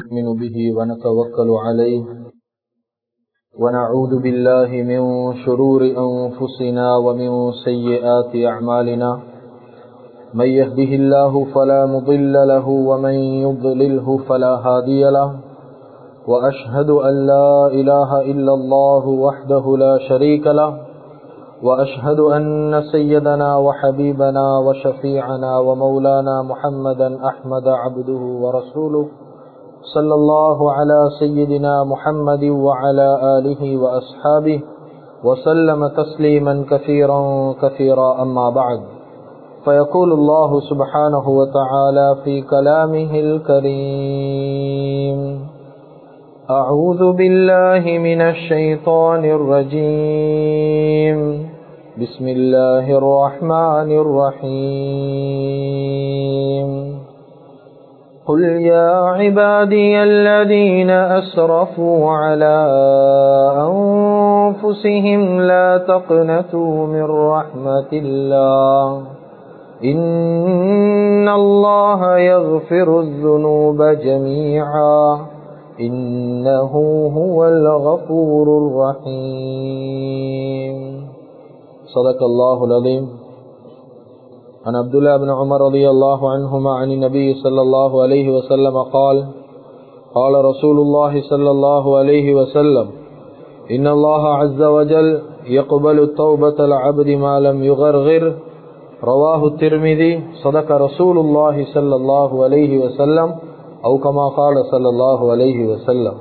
نؤمن به ونتوكل عليه ونعوذ بالله من شرور أنفسنا ومن سيئات أعمالنا من يهده الله فلا مضل له ومن يضلله فلا هادي له وأشهد أن لا إله إلا الله وحده لا شريك له وأشهد أن سيدنا وحبيبنا وشفيعنا ومولانا محمدا أحمد عبده ورسوله صلى الله على سيدنا محمد وعلى آله وأصحابه وسلم تسليما كثيرا كثيرا أما بعد فيقول الله سبحانه وتعالى في كلامه الكريم أعوذ بالله من الشيطان الرجيم بسم الله الرحمن الرحيم قل يا عبادي الذين أسرفوا على أنفسهم لا تقنطوا من رحمة الله إن الله يغفر الذنوب جميعا إنه هو الغفور الرحيم صدق الله العظيم عن عبد الله بن عمر رضي الله عنهما عن النبي صلى الله عليه وسلم قال قال رسول الله صلى الله عليه وسلم إن الله عز وجل يقبل التوبة العبد ما لم يغرغر رواه الترمذي صدق رسول الله صلى الله عليه وسلم أو كما قال صلى الله عليه وسلم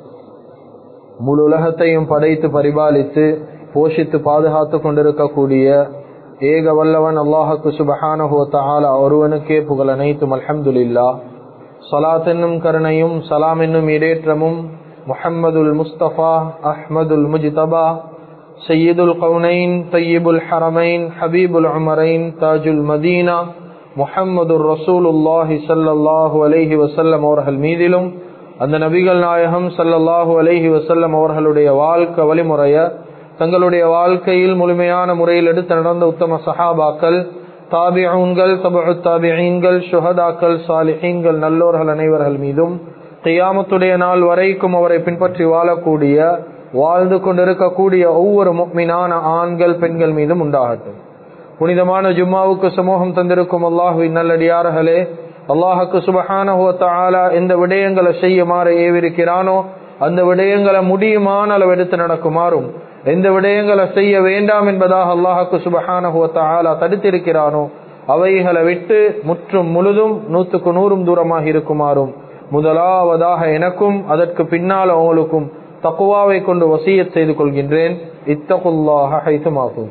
முழு உலகத்தையும் படைத்து பரிபாலித்து போஷித்து பாதுகாத்து கொண்டிருக்கக்கூடிய ஏக வல்லவன் அல்லாஹுக்கு சுபஹானஹுவத்தால ஒருவனுக்கே புகழ் அனைத்தும் அல்ஹம்துலில்லா சலாத் என்னும் கருணையும் சலாம் என்னும் இடேற்றமும் முஹம்மதுல் முஸ்தபா அஹ்மதுல் முஜ்தபா சையீதுல் கவுனைன் தையீபுல் ஹரமைன் ஹபீபுல் உமரைன் தாஜுல் மதீனா முஹம்மது ரசூலுல்லாஹி சல்லாஹூ அலைஹி வசல்லம் அவர்கள் மீதிலும் அந்த நபிகள் நாயகம் சல்லல்லாஹூ அலைஹி வசல்லம் அவர்களுடைய வாழ்க்கை வழிமுறைய தங்களுடைய வாழ்க்கையில் முழுமையான முறையில் எடுத்து நடந்த உத்தம சஹாபாக்கள் தாபியூன்கள் தபு தாபியீன்கள் சுஹதாக்கள் சாலிஹீன்கள் நல்லோர்கள் அனைவர்கள் மீதும் கையாமத்துடைய நாள் வரைக்கும் அவரை பின்பற்றி வாழக்கூடிய வாழ்ந்து கொண்டிருக்கக்கூடிய ஒவ்வொரு மீனான ஆண்கள் பெண்கள் மீதும் உண்டாகட்டும் புனிதமான ஜும்மாவுக்கு சமூகம் தந்திருக்கும் அல்லாஹுவின் நல்லடியார்களே அல்லாஹுக்கு சுபஹான எந்த விடயங்களை செய்யுமாறு ஏவிருக்கிறானோ அந்த விடயங்களை முடியுமான அளவு எடுத்து நடக்குமாறும் எந்த விடயங்களை செய்ய வேண்டாம் என்பதாக அல்லாஹுக்கு சுபஹான தடுத்திருக்கிறானோ அவைகளை விட்டு முற்றும் முழுதும் நூற்றுக்கு நூறும் தூரமாக இருக்குமாறும் முதலாவதாக எனக்கும் அதற்கு பின்னால் அவங்களுக்கும் தக்குவாவை கொண்டு வசியத் செய்து கொள்கின்றேன் இத்தகுல்லாக ஹைத்துமாகும்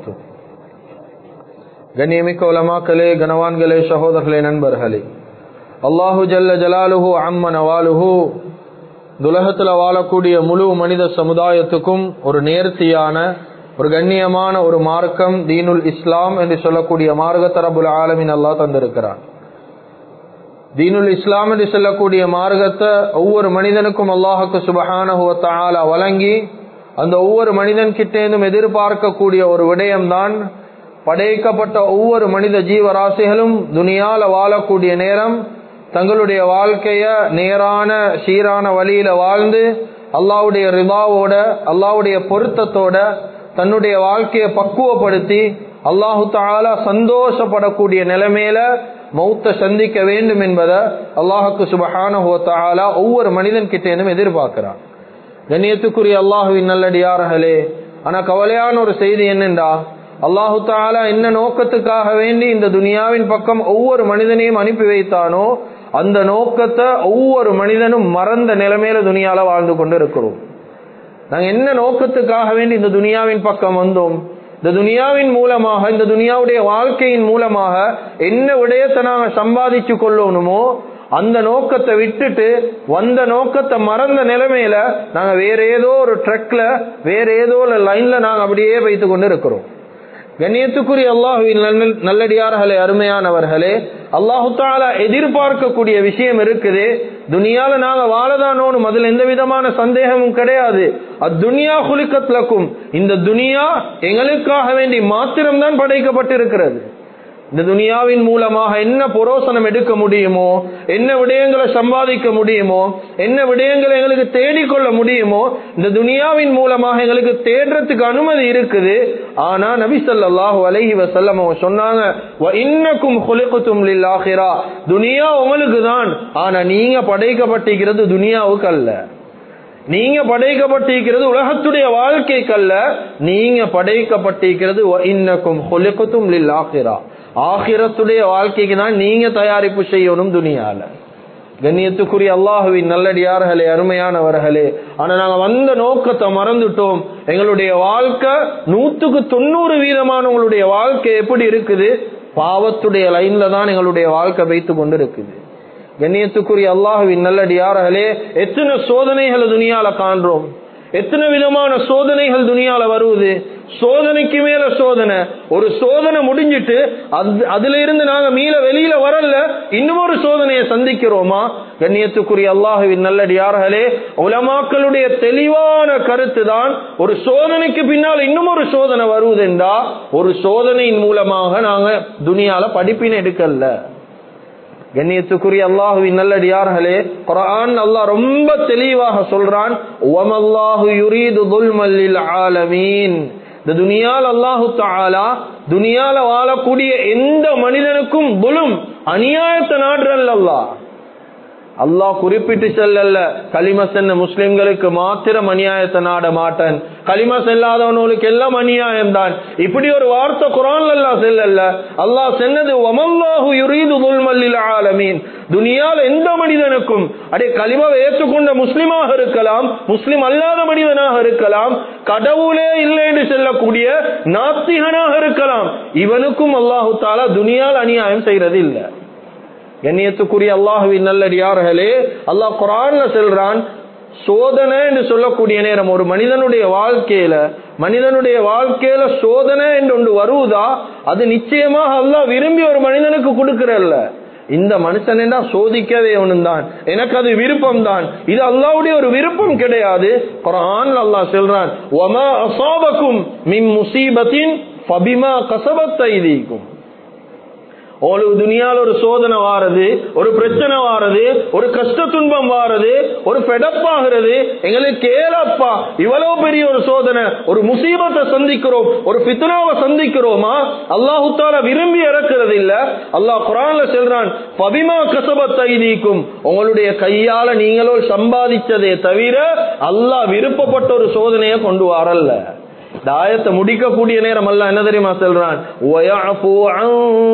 கண்ணியமிக்க உலமாக்களே கனவான்களே சகோதரர்களே நண்பர்களே அல்லாஹு ஜல்ல ஜலாலுஹு அம்ம நவாலுஹு துலகத்தில் வாழக்கூடிய முழு மனித சமுதாயத்துக்கும் ஒரு நேர்த்தியான ஒரு கண்ணியமான ஒரு மார்க்கம் தீனுல் இஸ்லாம் என்று சொல்லக்கூடிய மார்க்க தரபுல் ஆலமின் அல்லா தந்திருக்கிறான் தீனுல் இஸ்லாம் என்று சொல்லக்கூடிய மார்க்கத்தை ஒவ்வொரு மனிதனுக்கும் அல்லாஹுக்கு சுபஹான வழங்கி அந்த ஒவ்வொரு மனிதன் கிட்டேந்தும் எதிர்பார்க்கக்கூடிய ஒரு விடயம்தான் படைக்கப்பட்ட ஒவ்வொரு மனித ஜீவராசிகளும் துனியால வாழக்கூடிய நேரம் தங்களுடைய வாழ்க்கைய நேரான சீரான வழியில வாழ்ந்து அல்லாவுடைய ரிபாவோட அல்லாவுடைய பொருத்தத்தோட தன்னுடைய வாழ்க்கையை பக்குவப்படுத்தி அல்லாஹு தாலா சந்தோஷப்படக்கூடிய நிலைமையில மௌத்த சந்திக்க வேண்டும் என்பதை அல்லாஹுக்கு சுபஹான ஒவ்வொரு மனிதன் கிட்டேனும் எதிர்பார்க்கிறான் கண்ணியத்துக்குரிய அல்லாஹுவின் நல்லடியார்களே ஆனா கவலையான ஒரு செய்தி என்னென்றா அல்லாஹு தாலா என்ன நோக்கத்துக்காக வேண்டி இந்த துனியாவின் பக்கம் ஒவ்வொரு மனிதனையும் அனுப்பி வைத்தானோ அந்த நோக்கத்தை ஒவ்வொரு மனிதனும் மறந்த நிலைமையில துனியால வாழ்ந்து கொண்டு இருக்கிறோம் நாங்க என்ன நோக்கத்துக்காக வேண்டி இந்த துனியாவின் பக்கம் வந்தோம் இந்த துனியாவின் மூலமாக இந்த துனியாவுடைய வாழ்க்கையின் மூலமாக என்ன விடயத்தை நாங்க சம்பாதிச்சு கொள்ளணுமோ அந்த நோக்கத்தை விட்டுட்டு வந்த நோக்கத்தை மறந்த நிலைமையில நாங்க வேற ஏதோ ஒரு ட்ரக்ல வேற ஏதோ ஒரு லைன்ல நாங்க அப்படியே வைத்து கொண்டு இருக்கிறோம் கண்ணியத்துக்குரிய அல்லாஹுவின் நல்லடியார்களே அருமையானவர்களே அல்லாஹு தாலா எதிர்பார்க்கக்கூடிய விஷயம் இருக்குது துனியால நாங்க வாழதானோன்னு முதல்ல எந்த விதமான சந்தேகமும் கிடையாது அத்துனியா குலிக்கத்லக்கும் இந்த துனியா எங்களுக்காக வேண்டி மாத்திரம்தான் படைக்கப்பட்டிருக்கிறது இந்த துனியாவின் மூலமாக என்ன புரோசனம் எடுக்க முடியுமோ என்ன விடயங்களை சம்பாதிக்க முடியுமோ என்ன விடயங்களை எங்களுக்கு தேடிக்கொள்ள முடியுமோ இந்த துனியாவின் மூலமாக எங்களுக்கு தேடுறதுக்கு அனுமதி இருக்குது ஆனா நபி ஸல்லல்லாஹு அலைஹி வஸல்லம் அவங்க சொன்னாங்க "வ இன்னக்கும் குலிகுத்தும் லில்லாஹிரா துனியா உங்களுக்கு தான் ஆனா நீங்க படைக்கப்பட்டிருக்கிறது துனியாவுக்கு அல்ல நீங்க படைக்கப்பட்டிருக்கிறது உலகத்துடைய வாழ்க்கைக்கல்ல நீங்க படைக்கப்பட்டிருக்கிறது "வ இன்னக்கும் குலிகுத்தும் லில்லாஹிரா ஆகிரத்துடைய வாழ்க்கைக்கு தான் நீங்க தயாரிப்பு செய்யணும் துனியால கண்ணியத்துக்குரிய அல்லாஹுவின் நல்லடியார்களே அருமையானவர்களே ஆனா நாங்க வந்த நோக்கத்தை மறந்துட்டோம் எங்களுடைய வாழ்க்கை நூத்துக்கு தொண்ணூறு வீதமானவங்களுடைய வாழ்க்கை எப்படி இருக்குது பாவத்துடைய லைன்ல தான் எங்களுடைய வாழ்க்கை வைத்து கொண்டு இருக்குது கண்ணியத்துக்குரிய அல்லாஹுவின் நல்லடியார்களே எத்தனை சோதனைகளை துனியால காண்றோம் எத்தனை விதமான சோதனைகள் துனியால வருவது சோதனைக்கு மேல சோதனை ஒரு சோதனை முடிஞ்சிட்டு அது- அதுல இருந்து நாங்க மீள வெளியில வரல இன்னும் ஒரு சோதனையை சந்திக்கிறோமா கண்ணியத்துக்குரிய அல்லாஹுவின் நல்லடியார்களே உலமாக்களுடைய தெளிவான கருத்து தான் ஒரு சோதனைக்கு பின்னால் இன்னும் ஒரு சோதனை வருவதென்றா ஒரு சோதனையின் மூலமாக நாங்க துனியால படிப்பினை எடுக்கல கண்ணியத்துக்குரிய அல்லாஹுவின் நல்லடியார்களே குர்ஆன் அல்லாஹ் ரொம்ப தெளிவாக சொல்றான் வமல்லாஹு யுரீது துல்மல் லில் ஆலமீன் இந்த துனியால் அல்லாஹு தஆலா துனியால வாழக்கூடிய எந்த மனிதனுக்கும் துலும் அநியாயத்தை நாடுறல்ல அல்லாஹ் அல்லாஹ் குறிப்பிட்டு செல்லல்ல களிம சென்ன முஸ்லிம்களுக்கு மாத்திரம் அநியாயத்தை நாட மாட்டேன் களிம செல்லாதவனுக்கு எல்லாம் அநியாயம் தான் இப்படி ஒரு வார்த்தை குரான் அல்லாஹ் செல்லல்ல அல்லாஹ் சென்னது வமல்லாஹு யுரீது துல்மல்லில் ஆலமீன் துனியால எந்த மனிதனுக்கும் அடே களிமாவை ஏற்றுக்கொண்ட முஸ்லிமாக இருக்கலாம் முஸ்லிம் அல்லாத மனிதனாக இருக்கலாம் கடவுளே இல்லை என்று சொல்லக்கூடிய நாத்திகனாக இருக்கலாம் இவனுக்கும் அல்லாஹு தாலா துனியால் அநியாயம் செய்யறது இல்லை கண்ணியத்துக்குரிய அல்லாஹுவின் நல்லடியார்களே அல்லாஹ் குரான்ல செல்றான் சோதனை என்று சொல்லக்கூடிய நேரம் ஒரு மனிதனுடைய வாழ்க்கையில மனிதனுடைய வாழ்க்கையில சோதனை என்று ஒன்று வருவதா அது நிச்சயமாக அல்லாஹ் விரும்பி ஒரு மனிதனுக்கு கொடுக்கிறல்ல இந்த மனுஷன் என்றா சோதிக்கவே தான் எனக்கு அது விருப்பம் தான் இது அல்லாவுடைய ஒரு விருப்பம் கிடையாது குரான் அல்லாஹ் சொல்றான் ஒமா அசாபக்கும் மின் முசீபத்தின் ஃபபிமா கசபத் ஐதீக்கும் உங்களுக்கு துனியால ஒரு சோதனை வாரது ஒரு பிரச்சனை வாரது ஒரு கஷ்ட துன்பம் வாரது ஒரு பெடப்பாகிறது எங்களுக்கு ஏலப்பா இவ்வளவு பெரிய ஒரு சோதனை ஒரு முசீபத்தை சந்திக்கிறோம் ஒரு பித்னாவை சந்திக்கிறோமா அல்லாஹு தாலா விரும்பி இறக்கிறது இல்ல அல்லாஹ் குரான்ல சொல்றான் பபிமா கசபத் ஐதீக்கும் உங்களுடைய கையால நீங்களோ சம்பாதிச்சதே தவிர அல்லாஹ் விருப்பப்பட்ட ஒரு சோதனையை கொண்டு வரல இந்த ஆயத்தை முடிக்கக்கூடிய நேரம் அல்ல என்ன தெரியுமா சொல்றான் "வயஃபு அன்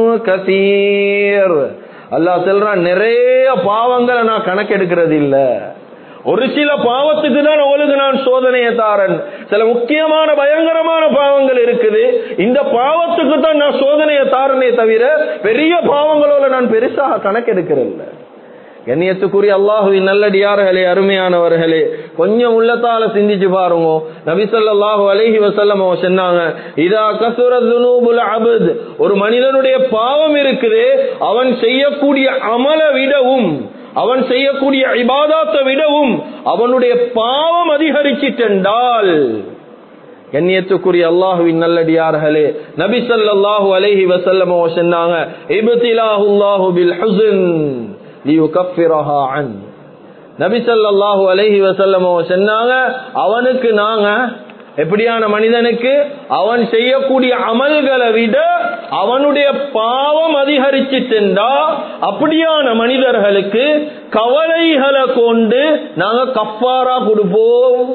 கஸீர்." அல்லாஹ் சொல்றான் நிறைய பாவங்களை நான் கணக்கெடுக்கிறது இல்ல ஒரு சில பாவத்துக்கு தான் உங்களுக்கு நான் சோதனையை தாரன் சில முக்கியமான பயங்கரமான பாவங்கள் இருக்குது இந்த பாவத்துக்கு தான் நான் சோதனையை தாரனே தவிர பெரிய பாவங்களோட நான் பெருசாக கணக்கெடுக்கிறது இல்ல கண்ணியத்துக்குரிய அல்லாஹுவின் நல்லடியார்களே அருமையானவர்களே கொஞ்சம் உள்ளத்தால சிந்திச்சு பாருங்க நபி ஸல்லல்லாஹு அலைஹி வஸல்லம் அவங்க சொன்னாங்க இதா கசுரத் துனூபுல் அபத் ஒரு மனிதனுடைய பாவம் இருக்குது அவன் செய்யக்கூடிய அமல விடவும் அவன் செய்யக்கூடிய இபாதாத்தை விடவும் அவனுடைய பாவம் அதிகரிச்சிட்டென்றால் கண்ணியத்துக்குரிய அல்லாஹுவின் நல்லடியார்களே நபி ஸல்லல்லாஹு அலைஹி வஸல்லம் அவங்க சொன்னாங்க இப்திலாஹுல்லாஹு பில் ஹுஸ்ன் லியுகஃபிரஹா அன் நபி ஸல்லல்லாஹு அலைஹி வஸல்லம் அவங்க சொன்னாங்க அவனுக்கு நாங்க எப்படியான மனிதனுக்கு அவன் செய்யக்கூடிய அமல்களை விட அவனுடைய பாவம் அதிகரிச்சிட்டா அப்படியான மனிதர்களுக்கு கவலைகளை கொண்டு நாங்க கப்பாரா கொடுப்போம்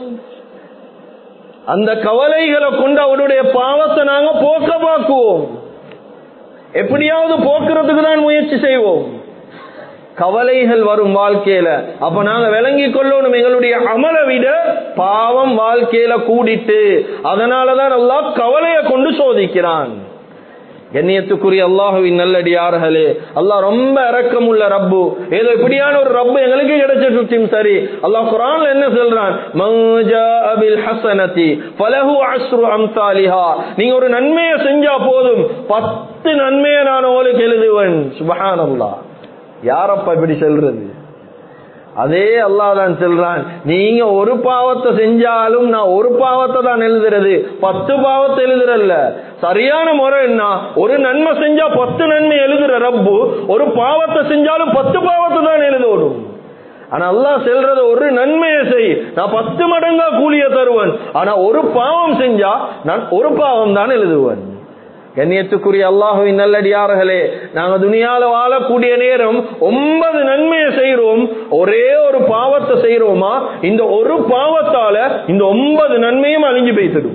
அந்த கவலைகளை கொண்டு அவருடைய பாவத்தை நாங்க போக்க பார்க்குவோம் எப்படியாவது போக்குறதுக்கு தான் முயற்சி செய்வோம் கவலைகள் வரும் வாழ்க்கையில அப்ப நாங்க விளங்கி கொள்ளணும் எங்களுடைய அமலை விட பாவம் வாழ்க்கையில கூடிட்டு அதனாலதான் அல்லாஹ் கவலையை கொண்டு சோதிக்கிறான் கண்ணியத்துக்குரிய அல்லாஹுவின் நல்லடியார்களே அல்லாஹ் ரொம்ப இரக்கமுள்ள ரப்பு ஏதோ இப்படியான ஒரு ரப்பு எங்களுக்கு கிடைச்சிருச்சும் சரி அல்லாஹ் குரான்ல என்ன சொல்றான் மஞ்சா அபில் ஹசனதி பலஹு அஸ்ரு அம்சாலிஹா நீங்க ஒரு நன்மையை செஞ்சா போதும் பத்து நன்மையை நான் உங்களுக்கு எழுதுவேன் சுபஹானல்லாஹ் யாரப்பா இப்படி சொல்றது அதே அல்லாஹ் தான் சொல்றான் நீங்க ஒரு பாவத்தை செஞ்சாலும் நான் ஒரு பாவத்தை தான் எழுதுறது பத்து பாவத்தை எழுதுறல்ல சரியான முறை என்ன ஒரு நன்மை செஞ்சா பத்து நன்மை எழுதுற ரப்பு ஒரு பாவத்தை செஞ்சாலும் பத்து பாவத்தை தான் எழுதணும் ஆனா அல்லாஹ் செல்றது ஒரு நன்மையை செய் நான் பத்து மடங்கா கூலிய தருவன் ஆனா ஒரு பாவம் செஞ்சா நான் ஒரு பாவம் தான் எழுதுவேன் கண்ணியத்துக்குரிய அல்லாஹுவின் நல்லடியார்களே நாங்க துணியால வாழக்கூடிய நேரம் ஒன்பது நன்மையை செய்யறோம் ஒரே ஒரு பாவத்தை செய்யறோமா இந்த ஒரு பாவத்தால இந்த ஒன்பது நன்மையும் அழிஞ்சு பேசிடும்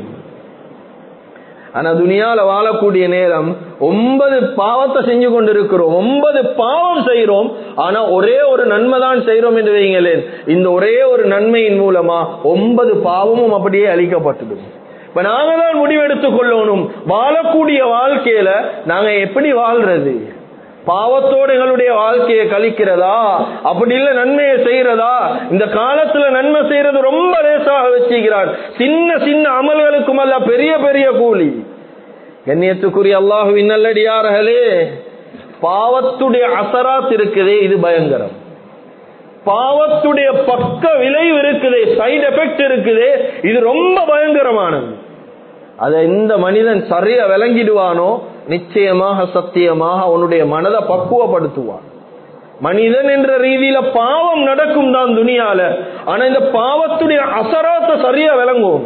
ஆனா துனியால வாழக்கூடிய நேரம் ஒன்பது பாவத்தை செஞ்சு கொண்டிருக்கிறோம் ஒன்பது பாவம் செய்யறோம் ஆனா ஒரே ஒரு நன்மை தான் செய்யறோம் என்று வைங்களேன் இந்த ஒரே ஒரு நன்மையின் மூலமா ஒன்பது பாவமும் அப்படியே அழிக்கப்பட்டுடும் இப்ப நாங்க தான் முடிவெடுத்துக் கொள்ளணும் வாழக்கூடிய வாழ்க்கையில நாங்க எப்படி வாழ்றது பாவத்தோடு எங்களுடைய வாழ்க்கையை கழிக்கிறதா அப்படி இல்ல நன்மையை செய்யறதா இந்த காலத்துல நன்மை செய்யறது ரொம்ப லேசாக வச்சுக்கிறான் சின்ன சின்ன அமல்களுக்கும் அல்ல பெரிய பெரிய கூலி கண்ணியத்துக்குரிய அல்லாஹுவின் நல்லடியார்களே பாவத்துடைய அசராத் இருக்குதே இது பயங்கரம் பாவத்துடைய பக்க விளைவு இருக்குதே சைடு எஃபெக்ட் இருக்குதே இது ரொம்ப பயங்கரமானது அதை எந்த மனிதன் சரியா விளங்கிடுவானோ நிச்சயமாக சத்தியமாக அவனுடைய மனதை பக்குவப்படுத்துவான் மனிதன் என்ற ரீதியில பாவம் நடக்கும் தான் துணியால ஆனா இந்த பாவத்துடைய அசராத்தை சரியா விளங்குவோம்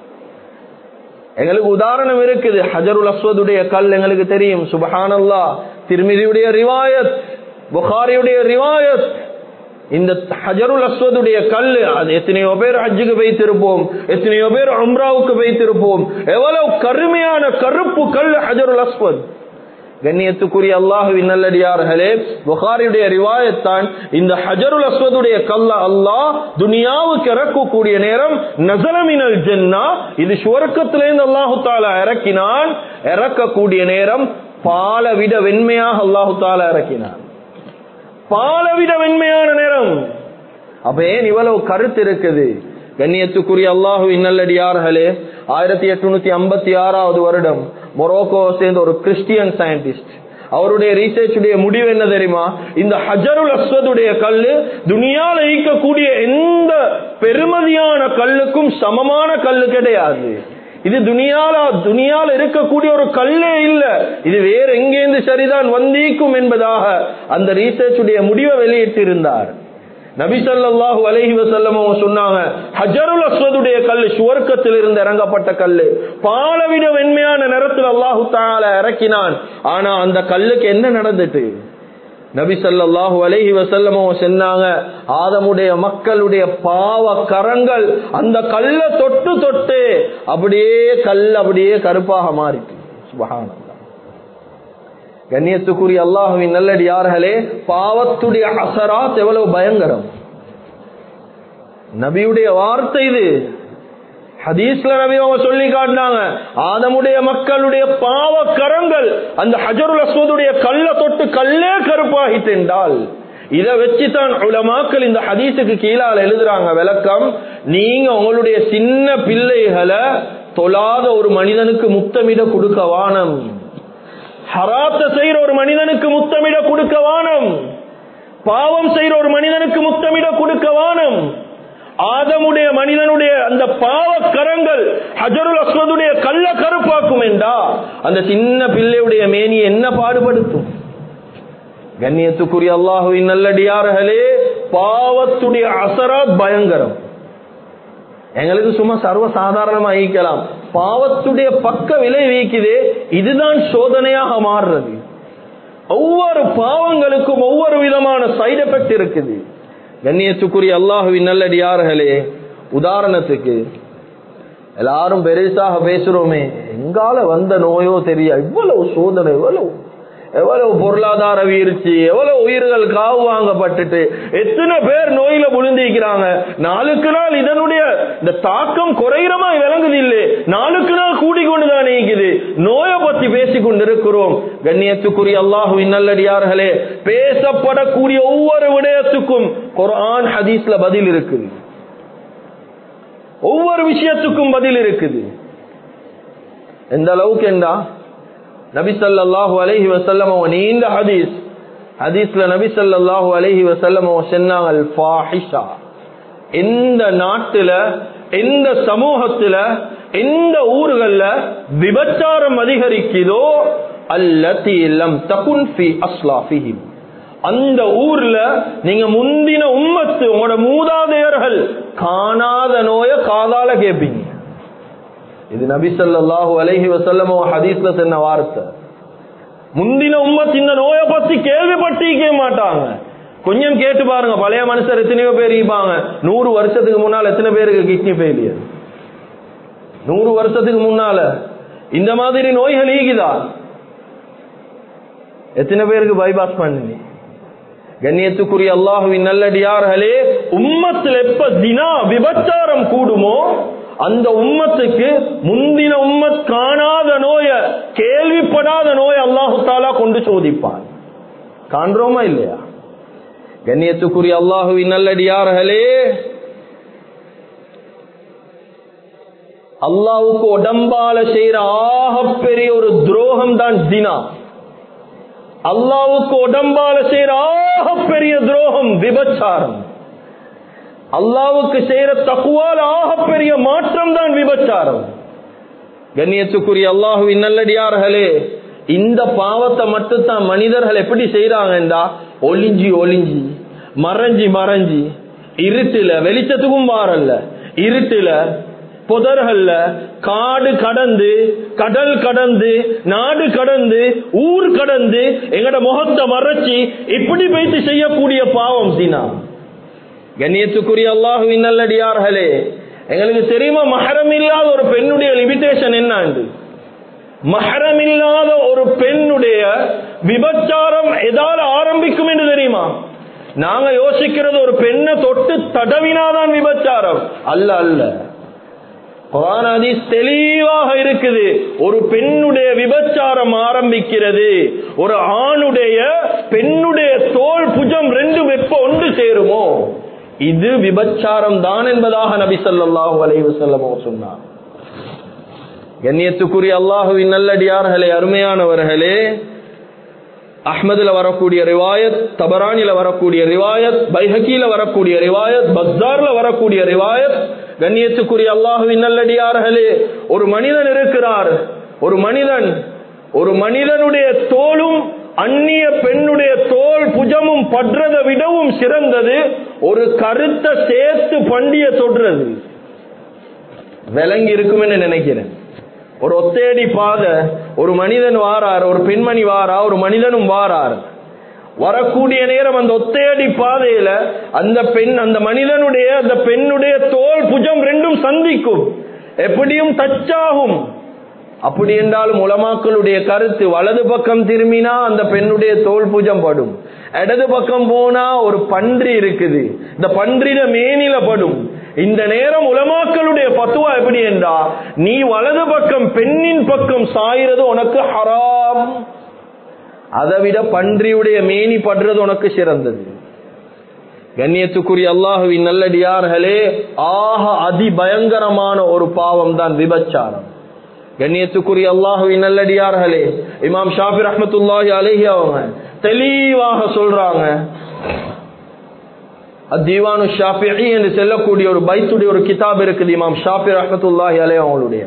எங்களுக்கு உதாரணம் இருக்குது ஹஜருல் அஸ்வதுடைய கல் எங்களுக்கு தெரியும் சுபஹானல்லா திருமிதியுடைய ரிவாயத் புகாரியுடைய ரிவாயத் இந்த ஹஜருல் அஸ்வதுடைய கல் அது எத்தனையோ பேர் ஹஜ்ஜுக்கு வைத்திருப்போம் எத்தனையோ பேர் அம்ராவுக்கு வைத்திருப்போம் எவ்வளவு கருமையான கருப்பு கல் ஹஜருல் அஸ்வத் கண்ணியத்துக்குரிய அல்லாஹுவின் நல்லடியார்களே புகாரியுடைய ரிவாயத்தான் இந்த ஹஜருல் அஸ்வதுடைய கல்ல அல்லாஹ் துனியாவுக்கு இறக்கக்கூடிய நேரம் நசலமினல் ஜென்னா இது சுவர்க்கத்திலிருந்து அல்லாஹு தாலா இறக்கினான் இறக்கக்கூடிய நேரம் பால விட வெண்மையாக அல்லாஹு தாலா இறக்கினான் பால விட வெண்மையான நேரம் அப்ப ஏன் இவ்வளவு கருத்து இருக்குது கண்ணியத்துக்குரிய அல்லாஹு இன்னல்லடியார்களே ஆயிரத்தி எட்நூத்தி ஐம்பத்தி ஆறாவது வருடம் மொரோக்கோ சேர்ந்த ஒரு கிறிஸ்டியன் சயின்டிஸ்ட் அவருடைய ரீசர்ச்சுடைய முடிவு என்ன தெரியுமா இந்த ஹஜருல் அஸ்வதுடைய கல்லு துனியால ஈக்கக்கூடிய எந்த பெருமதியான கல்லுக்கும் சமமான கல்லு கிடையாது இது துனியால துனியால இருக்கக்கூடிய ஒரு கல்லே இல்ல இது வேற எங்கேருந்து சரிதான் வந்தீக்கும் என்பதாக அந்த ரீசர்ச்சுடைய முடிவை வெளியிட்டிருந்தார் நபி ஸல்லல்லாஹு அலைஹி வஸல்லம் அவங்க சொன்னாங்க ஹஜருல் அஸ்வதுடைய கல்லு சுவர்க்கத்தில் இருந்து இறங்கப்பட்ட கல்லு பாலவிட வெண்மையான நிறத்தில் அல்லாஹு தஆலா இறக்கினான் ஆனா அந்த கல்லுக்கு என்ன நடந்துட்டு நபி ஸல்லல்லாஹு அலைஹி வஸல்லம் அவங்க சொன்னாங்க ஆதமுடைய மக்களுடைய பாவ கரங்கள் அந்த கல்ல தொட்டு தொட்டு அப்படியே கல் அப்படியே கருப்பாக மாறிட்டு சுபஹானல்லாஹ் கண்ணியத்துக்குரிய அல்லாஹுவின் நல்லடியார்களே பாவத்துடைய அசராத் எவ்வளவு பயங்கரம் நபியுடைய வார்த்தை இது ஹதீஸ்ல நபி அவங்க சொல்லி காட்டினாங்க ஆதமுடைய மக்களுடைய பாவ கரங்கள் அந்த ஹஜருல் அஸ்வதுடைய கல்ல தொட்டு கல்லே கருப்பாகிட்டென்றால் இதை வச்சுதான் உலமாக்கள் இந்த ஹதீஸுக்கு கீழால் எழுதுறாங்க விளக்கம் நீங்க உங்களுடைய சின்ன பிள்ளைகளை தொழாத ஒரு மனிதனுக்கு முத்தமிட கொடுக்க வானம் ஹராத்த செய்யற ஒரு மனிதனுக்கு முத்தமிட கொடுக்க வானம் பாவம் செய்யற ஒரு மனிதனுக்கு முத்தமிட கொடுக்க வானம் ஆதமுடைய மனிதனுடைய அந்த பாவ கரங்கள் ஹஜருல் அஸ்வதுடைய கள்ள கருப்பாக்கும் என்றா அந்த சின்ன பிள்ளையுடைய மேனி என்ன பாடுபடுத்தும் கண்ணியத்துக்குரிய அல்லாஹுவின் நல்லடியார்களே பாவத்துடைய அசராத் பயங்கரம் எங்களுக்கு சும்மா சர்வ சாதாரணமா ஈக்கலாம் பாவத்துடைய பக்க விலை வீக்குதே இதுதான் சோதனையாக மாறுறது ஒவ்வொரு பாவங்களுக்கும் ஒவ்வொரு விதமான சைடு எஃபெக்ட் இருக்குது கண்ணியத்துக்குரிய அல்லாஹுவின் நல்லடியார்களே உதாரணத்துக்கு எல்லாரும் பெருசாக பேசுறோமே எங்கால வந்த நோயோ தெரிய இவ்வளவு சோதனை எவ்வளவு எவ்வளவு பொருளாதார வீழ்ச்சி எவ்வளவு உயிர்கள் காவு வாங்கப்பட்டுட்டு எத்தனை பேர் நோயில விழுந்திருக்கிறாங்க நாளுக்கு நாள் இதனுடைய இந்த தாக்கம் குறைகிறமா விளங்குது இல்லை நாளுக்கு நாள் கூடிக்கொண்டுதான் இருக்குது நோயை பத்தி பேசிக் கொண்டிருக்கிறோம் கண்ணியத்துக்குரிய அல்லாஹுவின் நல்லடியார்களே பேசப்படக்கூடிய ஒவ்வொரு விடயத்துக்கும் குர்ஆன் ஹதீஸ்ல பதில் இருக்குது ஒவ்வொரு விஷயத்துக்கும் பதில் இருக்குது எந்த அளவுக்கு என்றா நபி ஸல்லல்லாஹு அலைஹி வஸல்லம் அவங்க நீண்ட ஹதீஸ் ஹதீஸ்ல நபி ஸல்லல்லாஹு அலைஹி வஸல்லம் சொன்னாங்க அல் ஃபாஹிஷா எந்த நாட்டுல எந்த சமூகத்துல எந்த ஊர்கள்ல விபச்சாரம் அதிகரிக்குதோ அல்லதி லம் தகுன் ஃபி அஸ்லாஃபிஹிம் அந்த ஊர்ல நீங்க முந்தின உம்மத்து உங்களோட மூதாதையர்கள் காணாத நோய காதால கேட்பீங்க இது நபி ஸல்லல்லாஹு அலைஹி வஸல்லம் ஹதீஸ்ல சொன்ன வார்த்தை முந்தின உம்மத்து இந்த நோயை பத்தி கேள்விப்பட்டிருக்க மாட்டாங்க கொஞ்சம் கேட்டு பாருங்க பழைய மனுஷர் எத்தனையோ பேர் இருப்பாங்க நூறு வருஷத்துக்கு முன்னால் எத்தனை பேருக்கு கிட்னி ஃபெயிலியர் நூறு வருஷத்துக்கு முன்னால இந்த மாதிரி நோய்கள் ஈகுதா எத்தனை பேருக்கு பைபாஸ் பண்ணி கண்ணியத்துக்குரிய அல்லாஹுவின் நல்லடியார்களே உம்மத்தில் எப்ப தினா விபச்சாரம் கூடுமோ அந்த உம்மத்துக்கு முந்தின உம்மத் காணாத நோய கேள்விப்படாத நோய் அல்லாஹு தாலா கொண்டு சோதிப்பான் காண்றோமா இல்லையா கண்ணியத்துக்குரிய அல்லாஹுவின் நல்லடியார்களே அல்லாவுக்கு உடம்பால செய்யற ஆகப்பெரிய ஒரு துரோகம் தான் தினா அல்லாவுக்கு உடம்பால செய்யற ஆகப்பெரிய துரோகம் விபச்சாரம் அல்லாவுக்கு செய்யற தக்குவால் ஆகப்பெரிய மாற்றம் தான் விபச்சாரம் கண்ணியத்துக்குரிய அல்லாஹுவின் நல்லடியார்களே இந்த பாவத்தை மட்டும்தான் மனிதர்கள் எப்படி செய்யறாங்கடா ஒளிஞ்சி ஒளிஞ்சி மறைஞ்சி மறைஞ்சி இருட்டுல வெளிச்சத்துக்கும் வாரல்ல இருட்டுல புதர்கள்ல காடு கடந்து கடல் கடந்து நாடு கடந்து ஊர் கடந்து எங்கட முகத்தை மறைச்சி இப்படி வைத்து செய்யக்கூடிய பாவம் தினா கண்ணியத்துக்குரிய அல்லாஹுவின் நல்லடியார்களே எங்களுக்கு தெரியுமா மகரம் இல்லாத ஒரு பெண்ணுடைய லிமிடேஷன் என்னாண்டு மகரம் இல்லாத ஒரு பெண்ணுடைய விபச்சாரம் எதால ஆரம்பிக்கும் என்று தெரியுமா நாங்க யோசிக்கிறது ஒரு பெண்ணை தொட்டு தடவினாதான் விபச்சாரம் அல்ல அல்ல குரான் ஹதீஸ் தெளிவாக இருக்குது ஒரு பெண்ணுடைய விபச்சாரம் ஆரம்பிக்கிறது ஒரு ஆணுடைய பெண்ணுடைய தோல் புஜம் ரெண்டும் எப்ப ஒன்று சேருமோ இது விபச்சாரம் தான் என்பதாக நபி ஸல்லல்லாஹு அலைஹி வஸல்லம் சொன்னார் கண்ணியத்துக்குரிய அல்லாஹுவின் நல்லடியார்களே அருமையானவர்களே அஹ்மதுல வரக்கூடிய ரிவாயத் தபரானில வரக்கூடிய ரிவாயத் பைஹக்கில வரக்கூடிய ரிவாயத் பஸ்தார்ல வரக்கூடிய ரிவாயத் கண்ணியத்துக்குரிய அல்லாஹுவின் நல்லடியார்களே ஒரு மனிதன் இருக்கிறார் ஒரு மனிதன் ஒரு மனிதனுடைய தோலும் அந்நிய பெண்ணுடைய தோல் புஜமும் படுறதை விடவும் சிறந்தது ஒரு கருத்த சேர்த்து பண்டிய தொடுறது விளங்கி இருக்கும்னு நினைக்கிறேன் ஒரு ஒத்தேடி பாத ஒரு மனிதன் வாரார் ஒரு பெண்மணி வாரா ஒரு மனிதனும் வாரார் வரக்கூடிய நேரம் அந்த ஒத்தையடி பாதையில அந்த பெண் அந்த மனிதனுடைய அந்த பெண்ணுடைய தோல் புஜம் ரெண்டும் சந்திக்கும் எப்படியும் தச்சாகும் அப்படி என்றாலும் உலமாக்களுடைய கருத்து வலது பக்கம் திரும்பினா அந்த பெண்ணுடைய தோல் பூஜம் படும் இடது பக்கம் போனா ஒரு பன்றி இருக்குது இந்த பன்றின மேனில படும் இந்த நேரம் உலமாக்களுடைய பத்துவா எப்படி என்றா நீ வலது பக்கம் பெண்ணின் பக்கம் சாயிறது உனக்கு ஹராம் அதை விட பன்றியுடைய மேனி படுறது உனக்கு சிறந்தது கண்ணியத்துக்குரிய அல்லாஹுவின் நல்லடியார்களே ஆக அதிபயங்கரமான ஒரு பாவம் தான் விபச்சாரம் கண்ணியத்துக்குரிய அல்லாஹுவின் நல்லடியார்களே இமாம் ஷாஃபி ரஹமத்துல்லாஹி அலேஹி அவங்க தெளிவாக சொல்றாங்க அத்தீவானு ஷாஃபி என்று செல்லக்கூடிய ஒரு பைத்துடைய ஒரு கிதாப் இருக்குது இமாம் ஷாஃபி ரஹமத்துல்லாஹி அலே அவங்களுடைய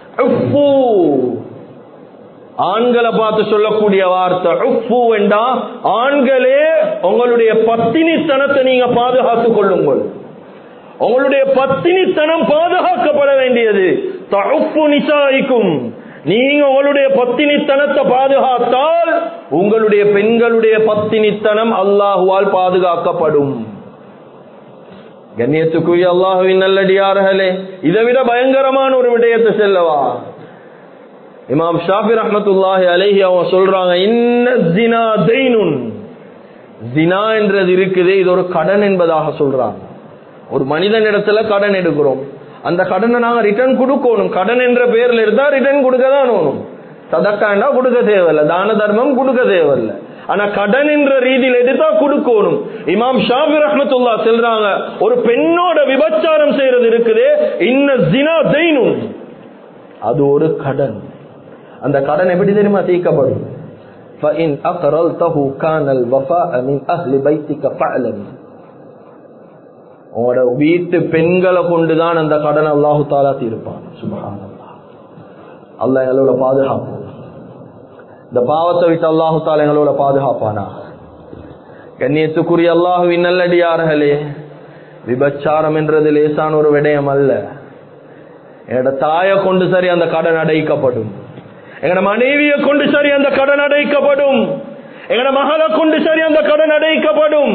ஆண்களை பார்த்து சொல்லக்கூடிய வார்த்தை உப்பு வேண்டா ஆண்களே உங்களுடைய பத்தினித்தனத்தை நீங்க பாதுகாத்துக் கொள்ளுங்கள் உங்களுடைய பத்தினித்தனம் பாதுகாக்கப்பட வேண்டியது தகுப்பு நிசாய்க்கும் நீங்க உங்களுடைய பத்தினித்தனத்தை பாதுகாத்தால் உங்களுடைய பெண்களுடைய பத்தினித்தனம் அல்லாஹுவால் பாதுகாக்கப்படும் கண்ணியத்துக்குரிய அல்லாஹுவின் நல்லடியார்களே இதை விட பயங்கரமான ஒரு விடயத்தை செல்லவா இமாம் ஷாஃபி ரஹமத்துல்லாஹி அலைஹி அவங்க சொல்றாங்க இன்ன ஜினா தெய்னுன் ஜினா என்றது இருக்குது இது ஒரு கடன் என்பதாக சொல்றாங்க ஒரு மனிதன் இடத்துல கடன் எடுக்கிறோம் அந்த கடனை நாங்க ரிட்டர்ன் கொடுக்கணும் கடன் என்ற பேர்ல இருந்தா ரிட்டர்ன் கொடுக்க தான் வேணும் சதக்காண்டா கொடுக்க தேவையில்ல தான தர்மம் கொடுக்க தேவையில்ல ஆனா கடன் என்ற ரீதியில் எடுத்தா கொடுக்கணும் இமாம் ஷாபி ரஹமத்துல்லா சொல்றாங்க ஒரு பெண்ணோட விபச்சாரம் செய்யறது இருக்குது இன்ன ஜினா தெய்னும் அது ஒரு கடன் அந்த கடன் எப்படி தெரியுமா தீர்க்கப்படும் فإن أقرلته كان الوفاء من أهل بيتك فعلا உங்களோட வீட்டு பெண்களை கொண்டுதான் அந்த கடன் அல்லாஹு தாலா தீர்ப்பான் சுபஹானல்லா அல்லாஹ் எங்களோட பாதுகாப்பு இந்த பாவத்தை விட்டு அல்லாஹு தாலா எங்களோட பாதுகாப்பானா கண்ணியத்துக்குரிய அல்லாஹுவின் நல்லடியார்களே விபச்சாரம் என்றது லேசான ஒரு விடயம் அல்ல என்னோட தாயை கொண்டு சரி அந்த கடன் அடைக்கப்படும் எங்கட மனைவியை கொண்டு சரி அந்த கடன் அடைக்கப்படும் எங்கட மகளை கொண்டு சரி அந்த கடன் அடைக்கப்படும்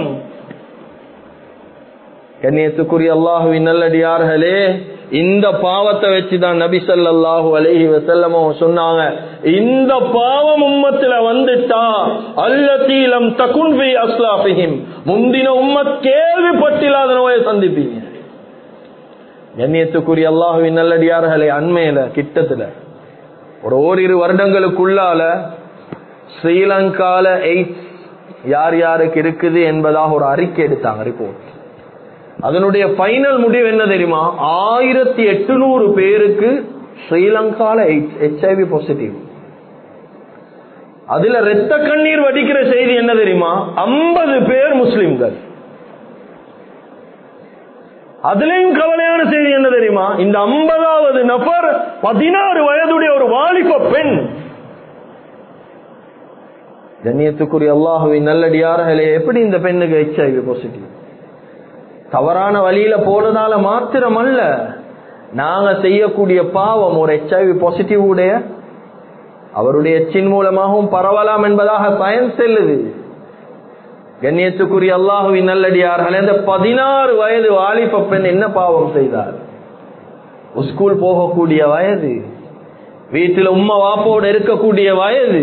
கண்ணியத்துக்குரிய அல்லாஹுவின் நல்லடியார்களே இந்த பாவத்தை வச்சுதான் நபி ஸல்லல்லாஹு அலைஹி வஸல்லமோ சொன்னாங்க இந்த பாவம் உம்மத்துல வந்துட்டா அல்லதீலம் தகுன் ஃபி அஸ்லாஃபிஹிம் முந்தின உம்மத் கேள்விப்பட்டில்லாத நோயை சந்திப்பீங்க கண்ணியத்துக்குரிய அல்லாஹுவின் நல்லடியார்களே அண்மையில கிட்டத்துல ஒரு ஓரிரு வருடங்களுக்குள்ளால ஸ்ரீலங்கால எய்ட்ஸ் யார் யாருக்கு இருக்குது என்பதாக ஒரு அறிக்கை எடுத்தாங்க ரிப்போர்ட் அதனுடைய ஃபைனல் முடிவு என்ன தெரியுமா ஆயிரத்தி எட்டுநூறு பேருக்கு ஸ்ரீலங்கால ஹெச்ஐவி பாசிட்டிவ் அதுல ரத்த கண்ணீர் வடிக்கிற செய்தி என்ன தெரியுமா ஐம்பது பேர் முஸ்லிம்கள் அதுலயும் கவலையான செய்தி என்ன தெரியுமா இந்த ஐம்பதாவது நபர் பதினாறு வயதுடைய ஒரு வாலிப பெண் கண்ணியத்துக்குரிய அல்லாஹுவின் நல்லடியார்களே எப்படி இந்த பெண்ணுக்கு ஹெச்ஐவி பாசிட்டிவ் தவறான வழியில போறதால மாத்திரம் அல்ல நாங்க செய்யக்கூடிய பாவம் ஒரு ஹெச்ஐவி பாசிட்டிவ் உடைய அவருடைய எச்சின் மூலமாகவும் பரவலாம் என்பதாக பயன் செல்லுது கண்ணியத்துக்குரிய அல்லாஹுவின் நல்லடியார்கள் இந்த பதினாறு வயது வாலிப பெண் என்ன பாவம் செய்தார் ஸ்கூல் போகக்கூடிய வயது வீட்டில் உம்மா வாப்போடு இருக்கக்கூடிய வயது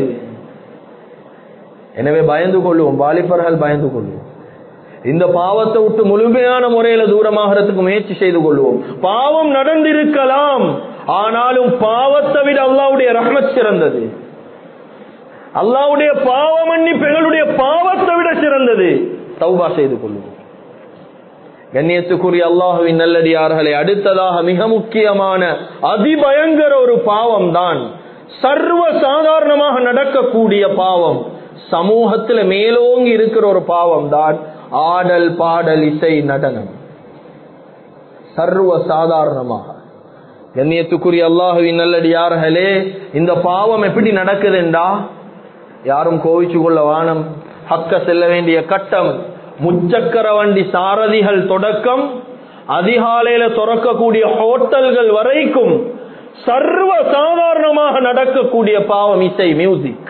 எனவே பயந்து கொள்ளுவோம் வாலிபர்கள் பயந்து கொள்வோம் இந்த பாவத்தை விட்டு முழுமையான முறையில தூரமாகிறதுக்கு முயற்சி செய்து கொள்வோம் பாவம் நடந்திருக்கலாம் ஆனாலும் பாவத்தை விட அல்லாவுடைய ரஹ்மத் சிறந்தது அல்லாவுடைய பாவ மன்னிப்பு எங்களுடைய பாவத்தை விட சிறந்தது தௌபா செய்து கொள்வோம் கண்ணியத்துக்குரிய அல்லாஹுவின் நல்லடியார்களை அடுத்ததாக மிக முக்கியமான அதிபயங்கர ஒரு பாவம் தான் சர்வ சாதாரணமாக நடக்கக்கூடிய பாவம் சமூகத்துல மேலோங்கி இருக்கிற ஒரு பாவம் தான் ஆடல் பாடல் இசை நடனம் சர்வ சாதாரணமாக கண்ணியத்துக்குரிய அல்லாஹுவின் நல்லடியார்களே இந்த பாவம் எப்படி நடக்குதுண்டா யாரும் கோவிச்சு கொள்ள வானம் ஹக்க செல்ல வேண்டிய கட்டம் முச்சக்கர வண்டி சாரதிகள் தொடக்கம் அதிகாலையில துறக்கக்கூடிய ஹோட்டல்கள் வரைக்கும் சர்வ சாதாரணமாக நடக்கக்கூடிய பாவம் இசை மியூசிக்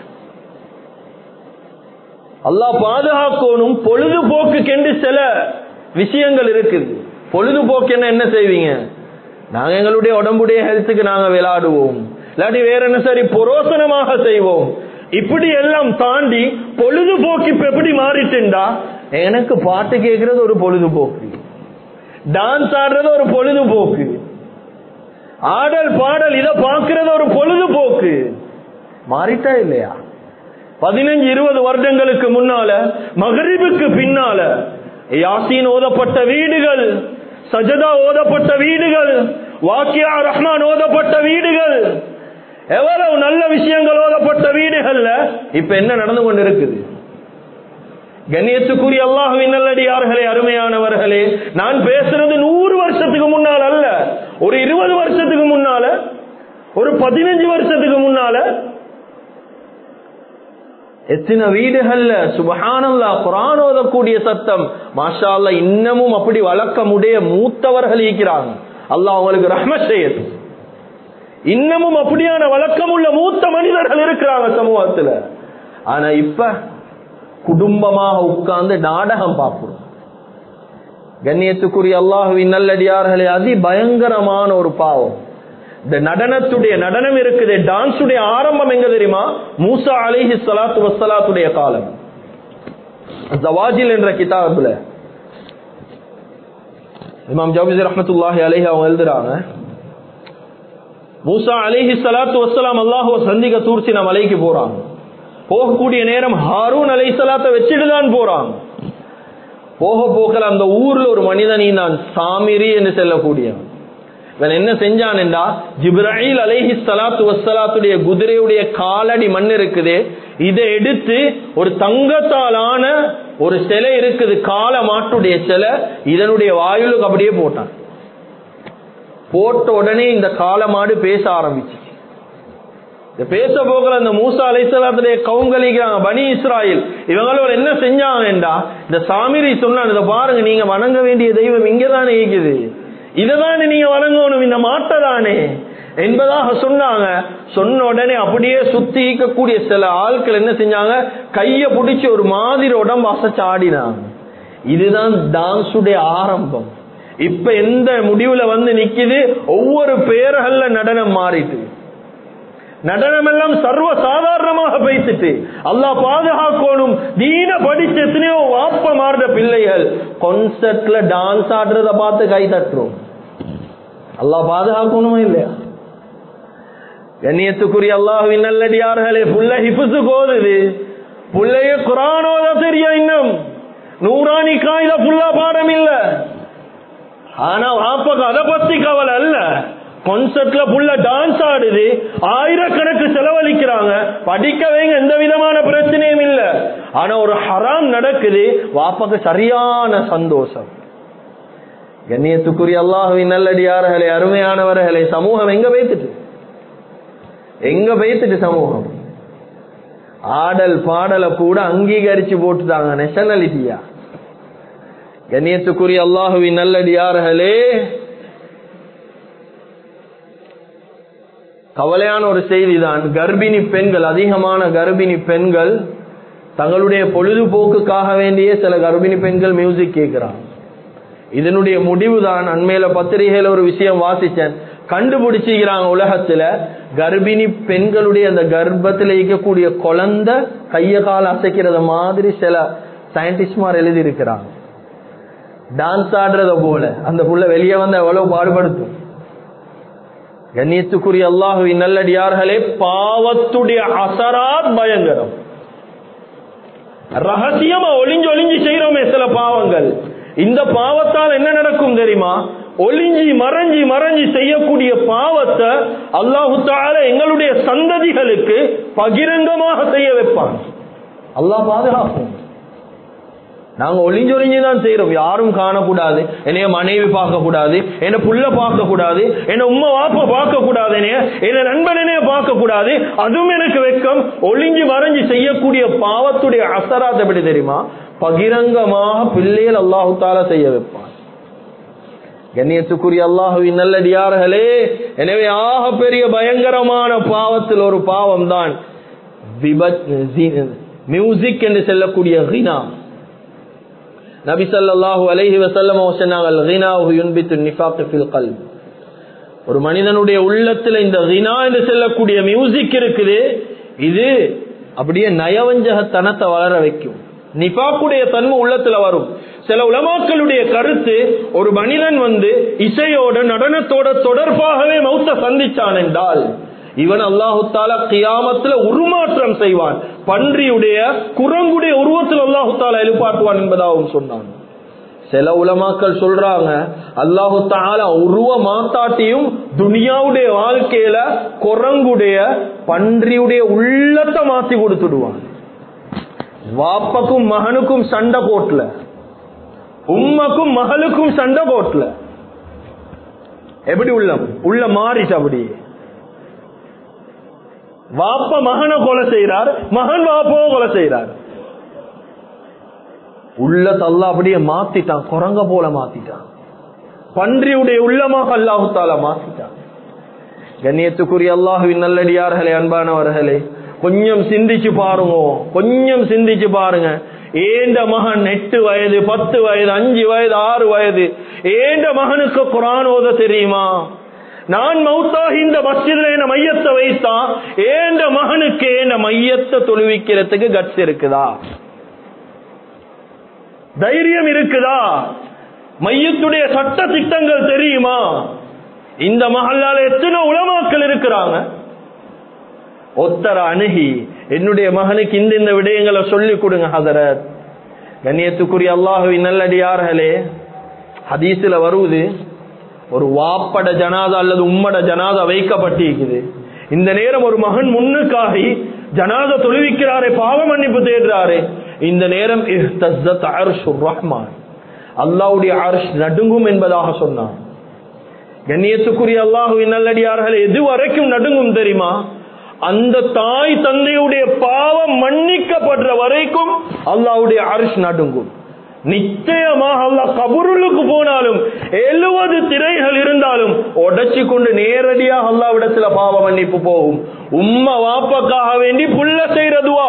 அல்லாஹ் பாதுகாக்கணும் பொழுதுபோக்குக்கென்று சில விஷயங்கள் இருக்குது பொழுதுபோக்கு என்ன செய்வீங்க நாங்க எங்களுடைய உடம்புடைய ஹெல்த்துக்கு நாங்க விளையாடுவோம் இல்லாட்டி வேற என்ன சரி புரோசனமாக செய்வோம் இப்படி எல்லாம் தாண்டி பொழுதுபோக்கு இப்ப எப்படி மாறிட்டுண்டா எனக்கு பாட்டு கேட்கறது ஒரு பொழுதுபோக்கு டான்ஸ் ஆடுறது ஒரு பொழுதுபோக்கு ஆடல் பாடல் இதை பார்க்கறது ஒரு பொழுதுபோக்கு மாறிட்டா இல்லையா பதினஞ்சு இருபது வருடங்களுக்கு முன்னால மகரிபுக்கு பின்னால யாசின் ஓதப்பட்ட வீடுகள் சஜதா ஓதப்பட்ட வீடுகள் வாக்கியா ரஹ்மான் ஓதப்பட்ட வீடுகள் எவ்வளவு நல்ல விஷயங்கள் ஓதப்பட்ட வீடுகள்ல இப்ப என்ன நடந்து கொண்டு இருக்குது கண்ணியத்துக்குரிய அல்லாஹுவின் நல்லடியார்களே அருமையானவர்களே நான் பேசுறது நூறு வருஷத்துக்கு முன்னால் அல்ல ஒரு இருபது வருஷத்துக்கு முன்னால ஒரு பதினஞ்சு வருஷத்துக்கு முன்னால எத்தனை வீடுகள்ல சுபஹானல்லா குரான் ஓதக்கூடிய சத்தம் மாஷா அல்லா இன்னமும் அப்படி வழக்கமுடைய மூத்தவர்கள் இருக்கிறாங்க அல்லாஹ் அவங்களுக்கு ரஹ்ம செய்யட்டும் இன்னமும் அப்படியான வழக்கம் உள்ள மூத்த மனிதர்கள் இருக்கிறாங்க சமூகத்துல ஆனா இப்ப குடும்பமாக உட்கார்ந்து நாடகம் பார்க்கிறோம் கண்ணியத்துக்குரிய அல்லாஹுவின் நல்லடியார்களே அதி பயங்கரமான ஒரு பாவம் இந்த நடனத்துடைய நடனம் இருக்குது டான்ஸுடைய ஆரம்பம் எங்க தெரியுமா மூசா அலிஹி சலாத்து வசலாத்துடைய காலம் ஜவாஜில் என்ற கிதாபுல இமாம் ஜாபிஸ் ரஹமத்துல்லாஹி அலிஹி அவங்க எழுதுறாங்க மூசா அலிஹி சலாத்து வசலாம் அல்லாஹுவ சந்திக்க தூர்ச்சின மலைக்கு போறாங்க போகக்கூடிய நேரம் ஹாரூன் அலை சலாத்தை வச்சுட்டு தான் போறாங்க போக போகல அந்த ஊர்ல ஒரு மனிதனை நான் சாமிரி என்று செல்லக்கூடியவன் இவன் என்ன செஞ்சான்டா ஜிப்ராஹில் அலைஹி ஸலாத்து வஸ்ஸலாத்துடைய குதிரையுடைய காலடி மண் இருக்குது இதை எடுத்து ஒரு தங்கத்தாலான ஒரு சிலை இருக்குது கால மாட்டுடைய சிலை இதனுடைய வாயுலுக்கு அப்படியே போட்டான் போட்ட உடனே இந்த கால மாடு பேச ஆரம்பிச்சு இந்த பேச போகிற அந்த மூசா அலைசலாத்துடைய கவுங்கலிக்கிறாங்க பனி இஸ்ராயில் இவங்களோட என்ன செஞ்சாங்கடா இந்த சாமிரி சொன்னான் இதை பாருங்க நீங்க வணங்க வேண்டிய தெய்வம் இங்கதானே இருக்குது இததானே நீங்க வணங்கணும் இந்த மாட்டை தானே என்பதாக சொன்னாங்க சொன்ன உடனே அப்படியே சுத்தி ஈக்கக்கூடிய சில ஆட்கள் என்ன செஞ்சாங்க கைய பிடிச்சி ஒரு மாதிரி உடம்பு அசைச்சு ஆடினாங்க இதுதான் டான்ஸுடைய ஆரம்பம் இப்ப எந்த முடிவுல வந்து நிக்குது ஒவ்வொரு பேர்கள்ல நடனம் மாறிட்டு நடனம் எல்லாம் சர்வ சாதாரணமாக பேசிட்டு அல்லாஹ் பாதுகாக்கணும் தீன படிச்ச எத்தனையோ வாப்ப மாறுற பிள்ளைகள் கொன்சர்ட்ல டான்ஸ் ஆடுறத பார்த்து கை தட்டுறோம் அல்லாஹ் பாதுகாக்கணுமா இல்லையா கண்ணியத்துக்குரிய அல்லாஹுவின் நல்லடியார்களே புள்ள ஹிஃபுசு கோதுது புள்ளைய குரானோத தெரியும் இன்னும் நூறாணி காயில புல்லா பாடம் இல்ல ஆனா வாப்பக்கு அதை பத்தி கவலை அல்ல கான்சர்ட்ல புள்ள டான்ஸ் ஆடுது ஆயிரக்கணக்கு செலவழிக்கிறாங்க படிக்கவேங்க எந்த விதமான பிரச்சனையும் இல்ல ஆனா ஒரு ஹராம் நடக்குது வாப்பக்கு சரியான சந்தோஷம் கண்ணியத்துக்குரிய அல்லாஹுவின் நல்லடியார்களே அருமையானவர்களே சமூகம் எங்க வைத்துட்டு எங்க வைத்துட்டு சமூகம் ஆடல் பாடலை கூட அங்கீகரிச்சு போட்டுட்டாங்க நேஷனாலிட்டியா கண்ணியத்துக்குரிய அல்லாஹுவின் நல்லடியார்களே கவலையான ஒரு செய்தி தான் கர்ப்பிணி பெண்கள் அதிகமான கர்ப்பிணி பெண்கள் தங்களுடைய பொழுதுபோக்குக்காக வேண்டிய சில கர்ப்பிணி பெண்கள் மியூசிக் கேட்கிறாங்க இதனுடைய முடிவு தான் அண்மையில பத்திரிகையில ஒரு விஷயம் வாசிச்சேன் கண்டுபிடிச்சிக்கிறாங்க உலகத்துல கர்ப்பிணி பெண்களுடைய அந்த கர்ப்பத்தில் இருக்கக்கூடிய குழந்தை கைய கால அசைக்கிறத மாதிரி சில சயின்டிஸ்ட்மார் எழுதி இருக்கிறாங்க டான்ஸ் ஆடுறத போல அந்த புள்ள வெளியே வந்து எவ்வளவு பாடுபடுத்தும் கண்ணியத்துக்குரிய அல்லாஹுவின் நல்லடியார்களே பாவத்துடைய அசராத் பயங்கரம் ரகசியமா ஒளிஞ்சு ஒளிஞ்சு செய்யறோமே சில பாவங்கள் இந்த பாவத்தால் என்ன நடக்கும் தெரியுமா ஒளிஞ்சி மறைஞ்சி மறைஞ்சி செய்யக்கூடிய பாவத்தை அல்லாஹு தால எங்களுடைய சந்ததிகளுக்கு பகிரங்கமாக செய்ய வைப்பான் அல்லாஹ் பாதுகாப்போம் நாங்க ஒளிஞ்சு ஒளிஞ்சு தான் செய்யறோம் யாரும் காணக்கூடாது என்னைய மனைவி பார்க்க கூடாது என்ன புள்ள பார்க்க கூடாது என்ன உம்மா வாப்ப பார்க்க கூடாது என்னைய என்ன நண்பனைய பார்க்க கூடாது அதுவும் எனக்கு வெக்கம் ஒளிஞ்சு மறைஞ்சு செய்யக்கூடிய பாவத்துடைய அசராத் எப்படி தெரியுமா பகிரங்கமாக பிள்ளைகள் அல்லாஹு தாலா செய்ய வைப்பான் கண்ணியத்துக்குரிய அல்லாஹுவின் நல்லடியார்களே எனவே ஆக பெரிய பயங்கரமான பாவத்தில் ஒரு பாவம் தான் மியூசிக் என்று செல்லக்கூடிய ஹினா நபி ஸல்லல்லாஹு அலைஹி வஸல்லம் சொன்னார்கள் கினாஹு யுன்பித்து நிஃபாக் ஃபில் கல்ப் ஒரு மனிதனுடைய உள்ளத்துல இந்த கினா என்று செல்லக்கூடிய மியூசிக் இருக்குது இது அப்படியே நயவஞ்சகத்தனத்தை வளர வைக்கும் நிபாக்குடைய தன்மை உள்ளத்துல வரும் சில உலமாக்களுடைய கருத்து ஒரு மனிதன் வந்து இசையோட நடனத்தோட தொடர்பாகவே மௌத்த சந்திச்சான் என்றால் இவன் அல்லாஹு தாலா கியாமத்துல உருமாற்றம் செய்வான் பன்றியுடைய குரங்குடைய உருவத்தில் அல்லாஹு தாலா எழுப்பாட்டுவான் என்பதாகவும் சொன்னான் சில உலமாக்கள் சொல்றாங்க அல்லாஹு தாலா உருவ மாத்தாட்டியும் துனியாவுடைய வாழ்க்கையில குரங்குடைய பன்றியுடைய உள்ளத்தை மாத்தி கொடுத்துடுவான் வாப்பக்கும் மகனுக்கும் சண்டை போட்டல உம்மக்கும் மகளுக்கும் சண்டை போட்டல எப்படி உள்ளம் உள்ள மாறிட்டு அப்படியே வாப்ப மகனை கொலை செய்யறார் மகன் வாப்பாவை கொலை செய்யறார் உள்ள தல்லா அப்படியே மாத்திட்டான் குரங்க போல மாத்திட்டான் பன்றியுடைய உள்ளமாக அல்லாஹு தாலா மாத்திட்டான் கண்ணியத்துக்குரிய அல்லாஹுவின் நல்லடியார்களே அன்பானவர்களே கொஞ்சம் சிந்திச்சு பாருங்க கொஞ்சம் சிந்திச்சு பாருங்க ஏண்ட மகன் எட்டு வயது பத்து வயது அஞ்சு வயது ஆறு வயது ஏண்ட மகனுக்கு குரான் ஓத தெரியுமா நான் மௌத்தாகி இந்த மஸ்ஜிதுல என்ன மையத்தை வைத்தா ஏண்ட மகனுக்கு ஏண்ட மையத்தை தொழுவிக்கிறதுக்கு கட்ஸ் இருக்குதா தைரியம் இருக்குதா மையத்துடைய சட்ட திட்டங்கள் தெரியுமா இந்த மகளால எத்தனை உலமாக்கள் இருக்கிறாங்க ஒத்தர அணுகி என்னுடைய மகனுக்கு இந்த இந்த விடயங்களை சொல்லிக் கொடுங்க ஹதரத் கண்ணியத்துக்குரிய அல்லாஹுவின் நல்லடியார்களே ஹதீஸ்ல வருவது ஒரு வாப்பட ஜனாதா அல்லது உம்மட ஜனாதா வைக்கப்பட்டிருக்குது இந்த நேரம் ஒரு மகன் முன்னுக்காகி ஜனாதா தொழுவிக்கிறாரே பாவ மன்னிப்பு தேடுறாரே இந்த நேரம் இஹ்தஸ்ஸத் அர்ஷுர் ரஹ்மான் அல்லாஹ்வுடைய அர்ஷ் நடுங்கும் என்பதாக சொன்னான் கண்ணியத்துக்குரிய அல்லாஹுவின் நல்லடியார்கள் எது வரைக்கும் நடுங்கும் தெரியுமா அந்த தாய் தந்தையுடைய பாவம் மன்னிக்கப்படுற வரைக்கும் அல்லாஹ்வுடைய அரிசி நடுங்கும் நிச்சயமாக அல்லாஹ் கபுருளுக்கு போனாலும் எழுபது திரைகள் இருந்தாலும் உடைச்சு கொண்டு நேரடியாக அல்லாவிடத்துல பாவ மன்னிப்பு போகும் உம்மா வாப்பக்காக வேண்டி புள்ள செய்யறதுவா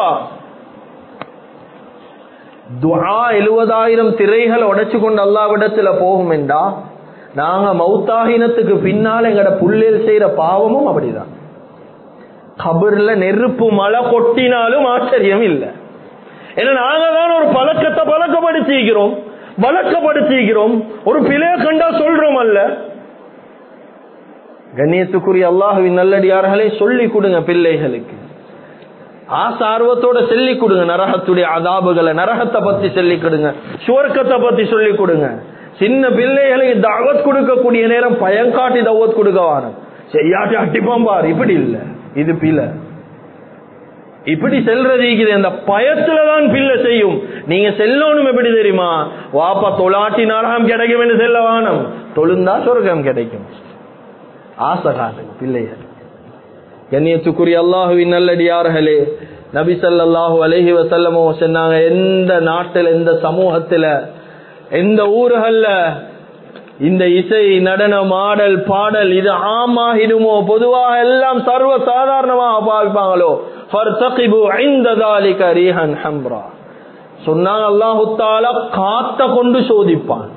துஆ எழுபதாயிரம் திரைகள் உடைச்சு கொண்டு அல்லாவிடத்துல போகும் என்றா நாங்க மௌத்தாகினத்துக்கு பின்னால் எங்கட புள்ளில் செய்யற பாவமும் அப்படிதான் கபர்ல நெருப்பு மழை கொட்டினாலும் ஆச்சரியம் இல்லை ஏன்னா நாங்க தான் ஒரு பழக்கத்தை பழக்கப்படுத்திக்கிறோம் வழக்கப்படுத்திக்கிறோம் ஒரு பிழைய கண்டா சொல்றோம் அல்ல கண்ணியத்துக்குரிய அல்லாஹுவின் நல்லடியார்களே சொல்லி கொடுங்க பிள்ளைகளுக்கு ஆசார்வத்தோட சொல்லி கொடுங்க நரகத்துடைய அதாபுகளை நரகத்தை பத்தி சொல்லி கொடுங்க சுவர்க்கத்தை பத்தி சொல்லி கொடுங்க சின்ன பிள்ளைகளுக்கு தாவத் கொடுக்கக்கூடிய நேரம் பயங்காட்டி தவத் கொடுக்க வானம் செய்யாட்டி அட்டிப்பான் பார் இப்படி இல்ல இது பிள்ளை இப்படி செல்றது இருக்குது அந்த பயத்துலதான் பிள்ளை செய்யும் நீங்க செல்லணும் எப்படி தெரியுமா வாப்பா தொலாட்டி நரகம் கிடைக்கும் என்று செல்ல வானம் தொழுந்தா சொர்க்கம் கிடைக்கும் ஆசை காட்டுங்க பிள்ளைகள் கண்ணியத்துக்குரிய அல்லாஹுவின் நல்லடியார்களே நபி ஸல்லல்லாஹு அலைஹி வஸல்லமோ சொன்னாங்க எந்த நாட்டில் எந்த சமூகத்துல எந்த ஊர்கள்ல இந்த இசை நடனம் ஆடல் பாடல் இது ஆமாகிடுமோ பொதுவாக எல்லாம் சர்வ சாதாரணமாக பாவிப்பாங்களோ ஃபர்தகிபு ஐந்த தாலிக ரீஹன் ஹம்ரா சொன்னாங்க அல்லாஹு தாலா காத்த கொண்டு சோதிப்பான்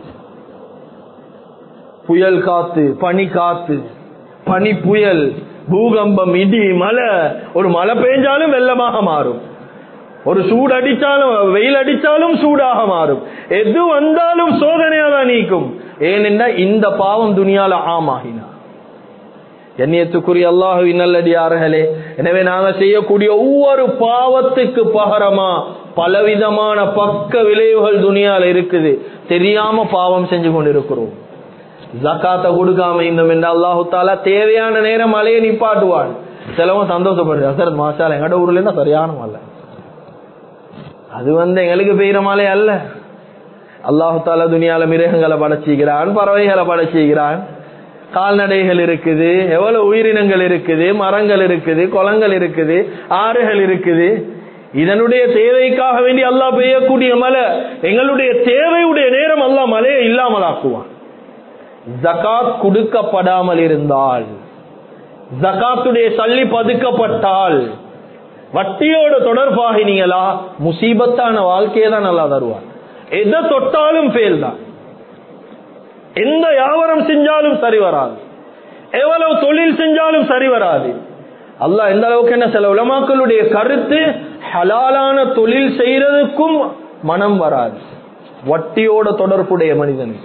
புயல் காத்து பனி காத்து பனி புயல் பூகம்பம் இடி மழை ஒரு மழை பெஞ்சாலும் வெள்ளமாக மாறும் ஒரு சூடு அடிச்சாலும் வெயில் அடிச்சாலும் சூடாக மாறும் எது வந்தாலும் சோதனையா தான் நீக்கும் ஏனென்றா இந்த பாவம் துணியால ஆமாகினா எண்ணியத்துக்குரிய அல்லாஹுவின் நல்லடியார்களே எனவே நாங்க செய்யக்கூடிய ஒவ்வொரு பாவத்துக்கு பகரமா பலவிதமான பக்க விளைவுகள் துணியால இருக்குது தெரியாம பாவம் செஞ்சு கொண்டிருக்கிறோம் ஜக்காத்த கொடுக்காம இருந்தோம் என்று அல்லாஹு தாலா தேவையான நேரம் மழையை நிப்பாட்டுவான் சிலவன் சந்தோஷப்படுறான் சார் மாசால எங்கட ஊர்ல இருந்தா சரியான மழை அது வந்து எங்களுக்கு பெய்யற மழை அல்ல அல்லாஹு தாலா துணியால மிருகங்களை படைச்சிக்கிறான் பறவைகளை படைச்சிக்கிறான் கால்நடைகள் இருக்குது எவ்வளவு உயிரினங்கள் இருக்குது மரங்கள் இருக்குது குளங்கள் இருக்குது ஆறுகள் இருக்குது இதனுடைய தேவைக்காக வேண்டி அல்லாஹ் பெய்யக்கூடிய மழை எங்களுடைய தேவையுடைய நேரம் அல்லாஹ் மழையை இல்லாமலாக்குவான் ஜகாத் கொடுக்கப்படாமல் இருந்தால் ஜகாத்துடைய சல்லி பதுக்கப்பட்டால் வட்டியோட தொடர்பாகினீங்களா முசீபத்தான வாழ்க்கையை தான் நல்லா தருவார் எதை தொட்டாலும் ஃபெயில் தான் எந்த வியாபாரம் செஞ்சாலும் சரி வராது எவ்வளவு தொழில் செஞ்சாலும் சரி வராது அல்லாஹ் எந்த அளவுக்கு என்ன சில உலமாக்களுடைய கருத்து ஹலாலான தொழில் செய்யறதுக்கும் மனம் வராது வட்டியோட தொடர்புடைய மனிதனுக்கு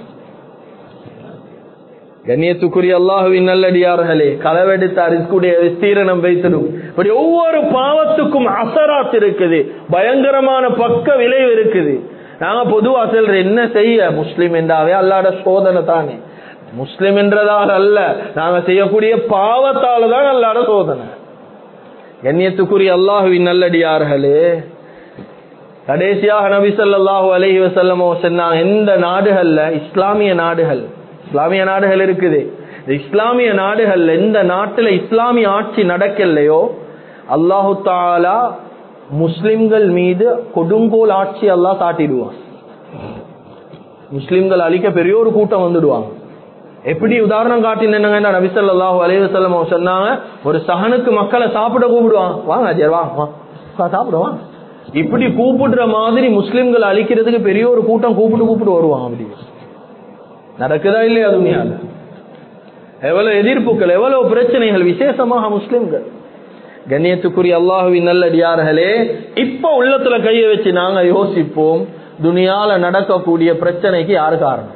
கண்ணியத்துக்குரிய அல்லாஹுவின் நல்லடியார்களே களவெடுத்த அரிசுடைய விஸ்தீரணம் வைத்திடும் இப்படி ஒவ்வொரு பாவத்துக்கும் அசராத் இருக்குது பயங்கரமான பக்க விளைவு இருக்குது நாங்க பொதுவா செல்ற என்ன செய்ய முஸ்லிம் என்றாவே அல்லாட சோதனை தானே முஸ்லிம் என்றதாக அல்ல நாங்க செய்யக்கூடிய பாவத்தால தான் அல்லாட சோதனை கண்ணியத்துக்குரிய அல்லாஹுவின் நல்லடியார்களே கடைசியாக நபி ஸல்லல்லாஹு அலைஹி வஸல்லம் சொன்னாங்க எந்த நாடுகள்ல இஸ்லாமிய நாடுகள் இஸ்லாமிய நாடுகள் இருக்குது இந்த இஸ்லாமிய நாடுகள் எந்த நாட்டுல இஸ்லாமிய ஆட்சி நடக்கலையோ அல்லாஹு தாலா முஸ்லிம்கள் மீது கொடுங்கோல் ஆட்சி அல்லாஹ் சாட்டிடுவான் முஸ்லிம்கள் அழிக்க பெரிய ஒரு கூட்டம் வந்துடுவாங்க எப்படி உதாரணம் காட்டினா நபிசல்லாஹு அலைவசல்லம் சொன்னாங்க ஒரு சகனுக்கு மக்களை சாப்பிட கூப்பிடுவான் வாங்க அஜர் வாங்க வா சாப்பிடுவான் இப்படி கூப்பிடுற மாதிரி முஸ்லிம்கள் அழிக்கிறதுக்கு பெரிய ஒரு கூட்டம் கூப்பிட்டு கூப்பிட்டு வருவான் அப்படி நடக்குதா இல்லையா துணியால எவ்வளவு எதிர்ப்புகள் எவ்வளவு பிரச்சனைகள் விசேஷமாக முஸ்லிம்கள் கண்ணியத்துக்குரிய அல்லாஹுவின் நல்லடியார்களே இப்ப உள்ளத்துல கைய வச்சு நாங்க யோசிப்போம் துணியால நடக்கக்கூடிய பிரச்சனைக்கு யாரு காரணம்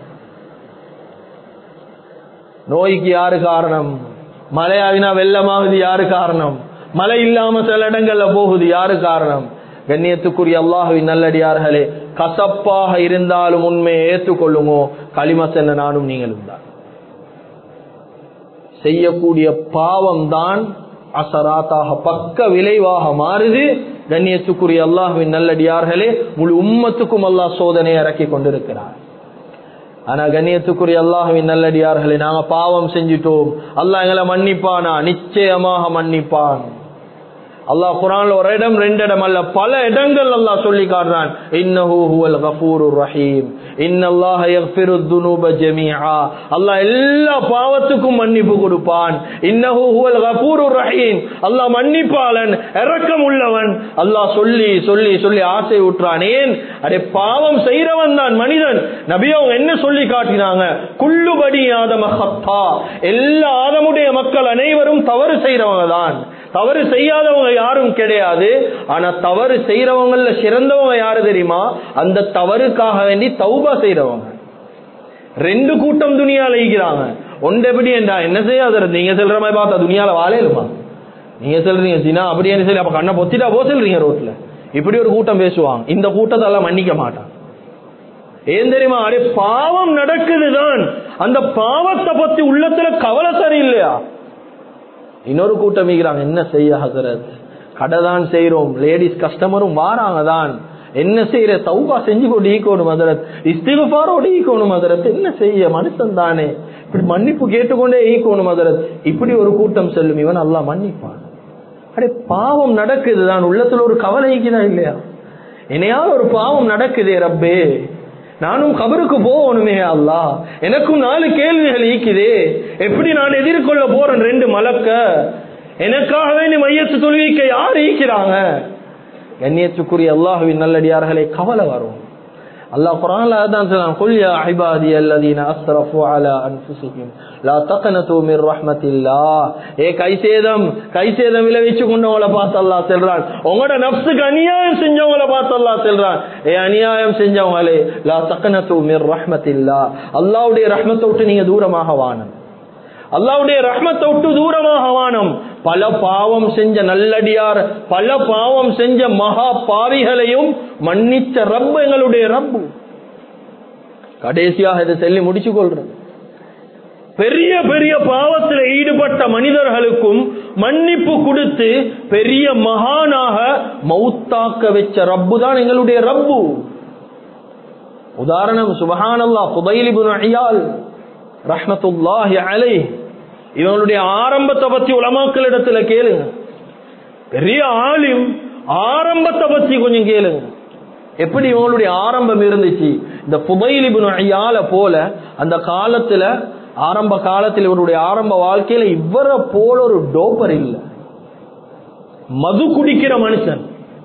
நோய்க்கு யாரு காரணம் மழையாவினா வெள்ளமாகுது யாரு காரணம் மழை இல்லாம சில இடங்கள்ல போகுது யாரு காரணம் கண்ணியத்துக்குரிய அல்லாஹுவின் நல்லடியார்களே கசப்பாக இருந்தாலும் உண்மையை ஏற்றுக்கொள்ளுமோ களிம சென்ன நானும் நீங்களும் தான் செய்யக்கூடிய பாவம் தான் அசராத்தாக பக்க விளைவாக மாறுது கண்ணியத்துக்குரிய அல்லாஹுவின் நல்லடியார்களே முழு உம்மத்துக்கும் அல்லாஹ் சோதனையை இறக்கி கொண்டிருக்கிறார் ஆனா கண்ணியத்துக்குரிய அல்லாஹுவின் நல்லடியார்களே நாங்க பாவம் செஞ்சிட்டோம் அல்லாஹ் எங்களை மன்னிப்பானா நிச்சயமாக மன்னிப்பான் அல்லாஹ் குரான்ல ஒரு இடம் ரெண்டு இடம் அல்ல பல இடங்கள் அல்லாஹ் சொல்லி காட்டுறான் இன்னஹு ஹுவல் கஃபூருர் ரஹீம் இன்னல்லாஹ யக்ஃபிரு துனூப ஜமீஆ அல்லாஹ் எல்லா பாவத்துக்கும் மன்னிப்பு கொடுப்பான் இன்னஹு ஹுவல் கஃபூருர் ரஹீம் அல்லாஹ் மன்னிப்பாளன் இரக்கம் உள்ளவன் அல்லாஹ் சொல்லி சொல்லி சொல்லி ஆசை ஊற்றான் ஏன் அடே பாவம் செய்றவன் தான் மனிதன் நபி அவங்க என்ன சொல்லி காட்டினாங்க குள்ளுபடி ஆதம ஹத்தா எல்லா ஆதமுடைய மக்கள் அனைவரும் தவறு செய்றவங்க தான் தவறு செய்யாதவங்க யாரும் கிடையாது ஆனா தவறு செய்யறவங்கள சிறந்தவங்க யாரு தெரியுமா அந்த தவறுக்காக வேண்டி தௌபா செய்யறவங்க ரெண்டு கூட்டம் துணியால ஈக்கிறாங்க ஒன்று எப்படி என்றா என்ன செய்யாத நீங்க சொல்ற மாதிரி பார்த்தா துணியால வாழையிலுமா நீங்க சொல்றீங்க சினா அப்படி என்ன சொல்லி அப்ப கண்ணை பொத்திட்டா போ சொல்றீங்க ரோட்ல இப்படி ஒரு கூட்டம் பேசுவாங்க இந்த கூட்டத்தெல்லாம் மன்னிக்க மாட்டான் ஏன் தெரியுமா அடே பாவம் நடக்குதுதான் அந்த பாவத்தை பத்தி உள்ளத்துல கவலை சரியில்லையா இன்னொரு கூட்டம் ஈகிறாங்க என்ன செய்ய ஹசரத் கடை தான் செய்யறோம் லேடிஸ் கஸ்டமரும் வாராங்க தான் என்ன செய்யற தௌபா செஞ்சு கொண்டு ஈக்கணும் மதரத் இஸ்திகபாரோடு ஈக்கணும் மதரத் என்ன செய்ய மனுஷன் தானே இப்படி மன்னிப்பு கேட்டுக்கொண்டே ஈக்கணும் மதரத் இப்படி ஒரு கூட்டம் செல்லும் இவன் அல்லா மன்னிப்பான் அடே பாவம் நடக்குது தான் உள்ளத்துல ஒரு கவலை ஈக்குதா இல்லையா என்னையாவது ஒரு பாவம் நடக்குதே ரப்பே நானும் கபருக்கு போகணுமே அல்லா எனக்கும் நாலு கேள்விகள் ஈக்குதே எப்படி நான் எதிர்கொள்ள போறேன் ரெண்டு மலக்க எனக்காக வேண்டி மையத்து தொழுவிக்க யார் ஈக்கிறாங்க கண்ணியத்துக்குரிய அல்லாஹுவின் நல்லடியார்களே கவலை வரும் அல்லாஹ் குரான்ல அதான் சொல்றான் குல் யா இபாதி அல்லதீன அஸ்ரஃபு அலா அன்ஃபுஸிஹிம் லா தக்னது மிர் ரஹ்மத்தில்லாஹ் ஏ கைசேதம் கைசேதம் விளைவிச்சு கொண்டவங்கள பார்த்து அல்லாஹ் சொல்றான் உங்களோட நஃப்ஸுக்கு அநியாயம் செஞ்சவங்கள பார்த்து அல்லாஹ் சொல்றான் ஏ அநியாயம் செஞ்சவங்களே லா தக்னது மிர் ரஹ்மத்தில்லாஹ் அல்லாஹ்வுடைய ரஹ்மத்தை விட்டு நீங்க தூரமாக வாணும் அல்லாவுடைய ரஹ்மத்தை விட்டு தூரமாக வானம் பல பாவம் செஞ்ச நல்லடியார் பல பாவம் செஞ்ச மகா பாவிகளையும் மன்னிச்ச ரப்பு எங்களுடைய ரப்பு கடைசியாக இதை சொல்லி முடிச்சு கொள்றது பெரிய பெரிய பாவத்தில் ஈடுபட்ட மனிதர்களுக்கும் மன்னிப்பு கொடுத்து பெரிய மகானாக மௌத்தாக்க வச்ச ரப்பு தான் எங்களுடைய ரப்பு உதாரணம் சுபஹானல்லா புதைலிபுன் அய்யால் ரஹ்மத்துல்லாஹி அலை இவங்களுடைய ஆரம்பத்தை பத்தி உலமாக்கள் இடத்துல கேளுங்க பெரிய ஆலிம் ஆரம்பத்தை பத்தி கொஞ்சம் கேளுங்க எப்படி இவங்களுடைய ஆரம்பம் இருந்துச்சு இந்த புதைலிபுன் அய்யால போல அந்த காலத்துல ஆரம்ப காலத்தில் இவருடைய ஆரம்ப வாழ்க்கையில இவரை போல ஒரு டோப்பர் இல்லை மது குடிக்கிற மனுஷன்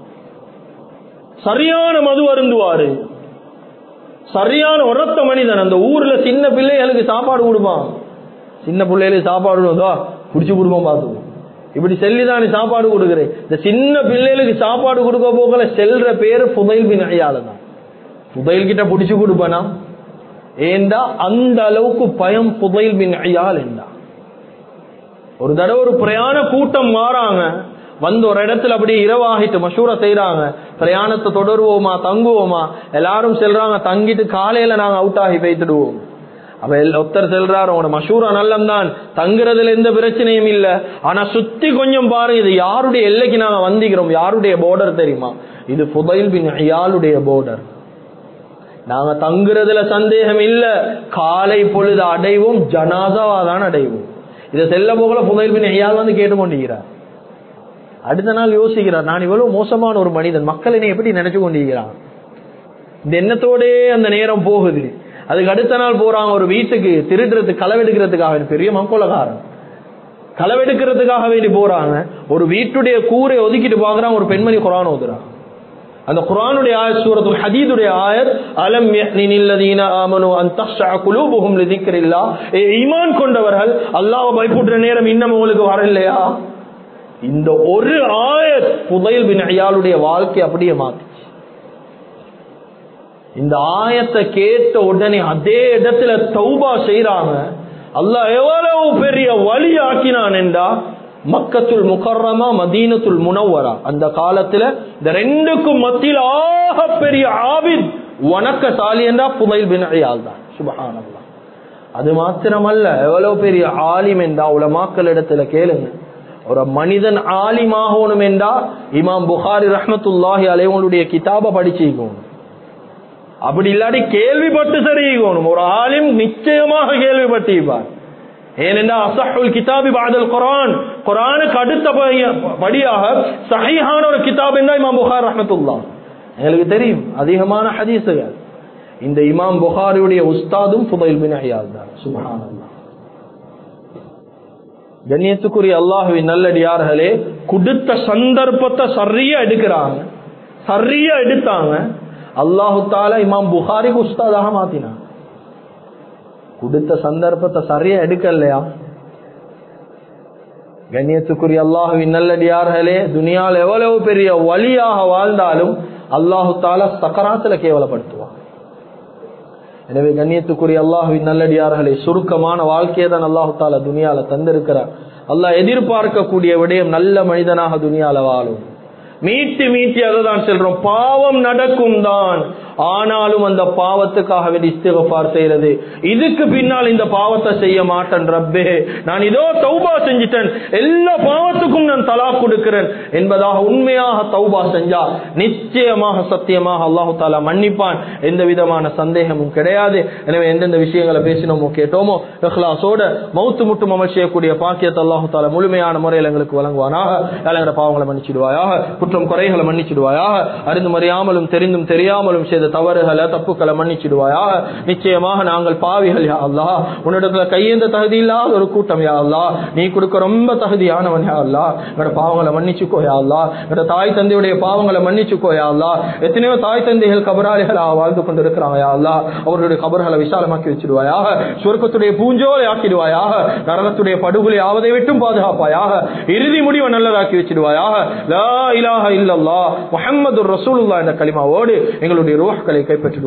சரியான மது அருந்துவாரு சரியான உரத்த மனிதன் அந்த ஊர்ல சின்ன பிள்ளைகளுக்கு சாப்பாடு கொடுப்பான் சின்ன பிள்ளைகளுக்கு சாப்பாடு கொடுத்தா குடிச்சு கொடுப்போம் பார்த்துக்கோ இப்படி செல்லிதான் சாப்பாடு கொடுக்குறேன் இந்த சின்ன பிள்ளைகளுக்கு சாப்பாடு கொடுக்க போகல செல்ற பேரு புதைல் பின் ஐயால தான் புதைல் கிட்ட பிடிச்சு கொடுப்பனா ஏண்டா அந்த அளவுக்கு பயம் புதைல் பின் ஐயால் என்றா ஒரு தடவை ஒரு பிரயாண கூட்டம் மாறாங்க வந்து ஒரு இடத்துல அப்படியே இரவாகிட்டு மஷூரா செய்யறாங்க பிரயாணத்தை தொடருவோமா தங்குவோமா எல்லாரும் செல்றாங்க தங்கிட்டு காலையில நாங்க அவுட் ஆகி போய்த்துடுவோம் அப்ப ஒருத்தர் செல்றாரு உங்களோட மஷூரா நல்லம் தான் தங்குறதுல எந்த பிரச்சனையும் இல்ல ஆனா சுத்தி கொஞ்சம் பாருங்க இது யாருடைய எல்லைக்கு நாங்க வந்திக்கிறோம் யாருடைய போர்டர் தெரியுமா இது புதைல் பின் ஐயாளுடைய போர்டர் நாங்க தங்குறதுல சந்தேகம் இல்ல காலை பொழுது அடைவோம் ஜனாதாவா தான் அடைவோம் இதை செல்ல போகல புதைல் பின் ஐயால் வந்து கேட்டுக்கொண்டிருக்கிறார் அடுத்த நாள் யோசிக்கிறார் நான் இவ்வளவு மோசமான ஒரு மனிதன் மக்கள் என்னை எப்படி நினைச்சு கொண்டிருக்கிறான் இந்த எண்ணத்தோடே அந்த நேரம் போகுது அதுக்கு அடுத்த நாள் போறாங்க ஒரு வீட்டுக்கு திருடுறதுக்கு களவெடுக்கிறதுக்காக பெரிய மங்கோலகாரன் களவெடுக்கிறதுக்காக வேண்டி போறாங்க ஒரு வீட்டுடைய கூரை ஒதுக்கிட்டு பாக்குறாங்க ஒரு பெண்மணி குரான் ஓதுறாங்க அந்த குரானுடைய ஆயத் சூரத்துல் ஹதீதுடைய ஆயத் அலம் யஹ்னில்லதீன ஆமனு அன் தக்ஷா குலூபுஹும் லிதிக்ரில்லா ஈமான் கொண்டவர்கள் அல்லாஹ்வை பயப்படுற நேரம் இன்னும் உங்களுக்கு வரலையா இந்த ஒரு ஆயத் புதைல் பின் ஐயாளுடைய வாழ்க்கை அப்படியே மாத்துச்சு இந்த ஆயத்தை கேட்ட உடனே அதே இடத்துல தௌபா செய்யறாங்க அல்லாஹ் எவ்வளவு பெரிய வழி ஆக்கினான் என்றா மக்கத்துல் முகர்ரமா மதீனத்துல் முனவரா அந்த காலத்துல இந்த ரெண்டுக்கும் மத்தியில் ஆக பெரிய ஆபித் வணக்கசாலி என்றா புதைல் பின் ஐயால் தான் சுபஹானல்லா அது மாத்திரமல்ல எவ்வளவு பெரிய ஆலிம் என்றா உலமாக்கள் இடத்துல கேளுங்க ஒரு மனிதன் ஆலிமாகணும் என்றா இமாம் புகாரி ரஹ்மத்துல்லாஹி அலைவங்களுடைய கிதாப படிச்சுக்கணும் அப்படி இல்லாட்டி கேள்விப்பட்டு சரிக்கணும் ஒரு ஆலிம் நிச்சயமாக கேள்விப்பட்டிருப்பார் ஏனென்றா அசஹுல் கிதாபி பாதல் குரான் குரானுக்கு அடுத்த படியாக சஹீஹான ஒரு கிதாப் என்றா இமாம் புகார் ரஹமத்துல்லா எங்களுக்கு தெரியும் அதிகமான ஹதீசுகள் இந்த இமாம் புகாரியுடைய உஸ்தாதும் புதைல் பின் அஹியாத் தான் சுபஹானல்லாஹ் கண்ணியத்துக்குரிய அல்லாஹுவின் நல்லடியார்களே கொடுத்த சந்தர்ப்பத்தை சரியா எடுக்கிறாங்க சரியா எடுத்தாங்க அல்லாஹு தாலா இமாம் புகாரிக்கு உஸ்தாதாக மாத்தினான் கொடுத்த சந்தர்ப்பத்தை சரியா எடுக்கலையா கண்ணியத்துக்குரிய அல்லாஹுவின் நல்லடியார்களே துனியால் எவ்வளவு பெரிய வழியாக வாழ்ந்தாலும் அல்லாஹு தாலா சக்கராத்துல கேவலப்படுத்துவான் எனவே கண்ணியத்துக்குரிய அல்லாஹுவின் நல்லடியார்களை சுருக்கமான வாழ்க்கையை தான் அல்லாஹு தாலா துனியால தந்திருக்கிறார் அல்லாஹ் எதிர்பார்க்கக்கூடிய விடயம் நல்ல மனிதனாக துனியால வாழும் மீட்டி மீட்டி அதுதான் செல்றோம் பாவம் நடக்கும் தான் ஆனாலும் அந்த பாவத்துக்காக வேண்டி இஸ்திகபார் செய்யறது இதுக்கு பின்னால் இந்த பாவத்தை செய்ய மாட்டேன் ரப்பே நான் இதோ தௌபா செஞ்சிட்டேன் எல்லா பாவத்துக்கும் நான் தலா கொடுக்கிறேன் என்பதாக உண்மையாக தௌபா செஞ்சா நிச்சயமாக சத்தியமாக அல்லாஹு தாலா மன்னிப்பான் எந்த விதமான சந்தேகமும் கிடையாது எனவே எந்தெந்த விஷயங்களை பேசினோமோ கேட்டோமோ இஹ்லாசோட மௌத்து முட்டும் அமல் செய்யக்கூடிய பாக்கியத்தை அல்லாஹு தாலா முழுமையான முறையில் எங்களுக்கு வழங்குவானாக எங்களோட பாவங்களை மன்னிச்சிடுவாயாக குற்றம் குறைகளை மன்னிச்சிடுவாயாக அறிந்து மறியாமலும் தெரிந்தும் தெரியாமலும் செய்த தவறுகளை தப்புக்களை மன்னிச்சிடுவாயாக நிச்சயமாக நாங்கள் பாவிகள் யா அல்லா உன்னிடத்துல கையேந்த தகுதி இல்லாத ஒரு கூட்டம் யா அல்லா நீ கொடுக்க ரொம்ப தகுதியானவன் யா அல்லா எங்களோட பாவங்களை மன்னிச்சுக்கோ யா அல்லா எங்களோட தாய் தந்தையுடைய பாவங்களை மன்னிச்சுக்கோ யா அல்லா எத்தனையோ தாய் தந்தைகள் கபராளிகளா வாழ்ந்து கொண்டு இருக்கிறாங்க யா அல்லா அவர்களுடைய கபர்களை விசாலமாக்கி வச்சிடுவாயாக சுவர்க்கத்துடைய பூஞ்சோலை ஆக்கிடுவாயாக நரகத்துடைய படுகொலை ஆவதை விட்டும் பாதுகாப்பாயாக இறுதி முடிவை நல்லதாக்கி வச்சிடுவாயாக லா இலாஹ இல்லல்லா முஹம்மது ரசூலுல்லாஹ் என்ற கலிமாவோடு எங்களுடைய ரூஹ்களை கைப்பற்றிடுவார்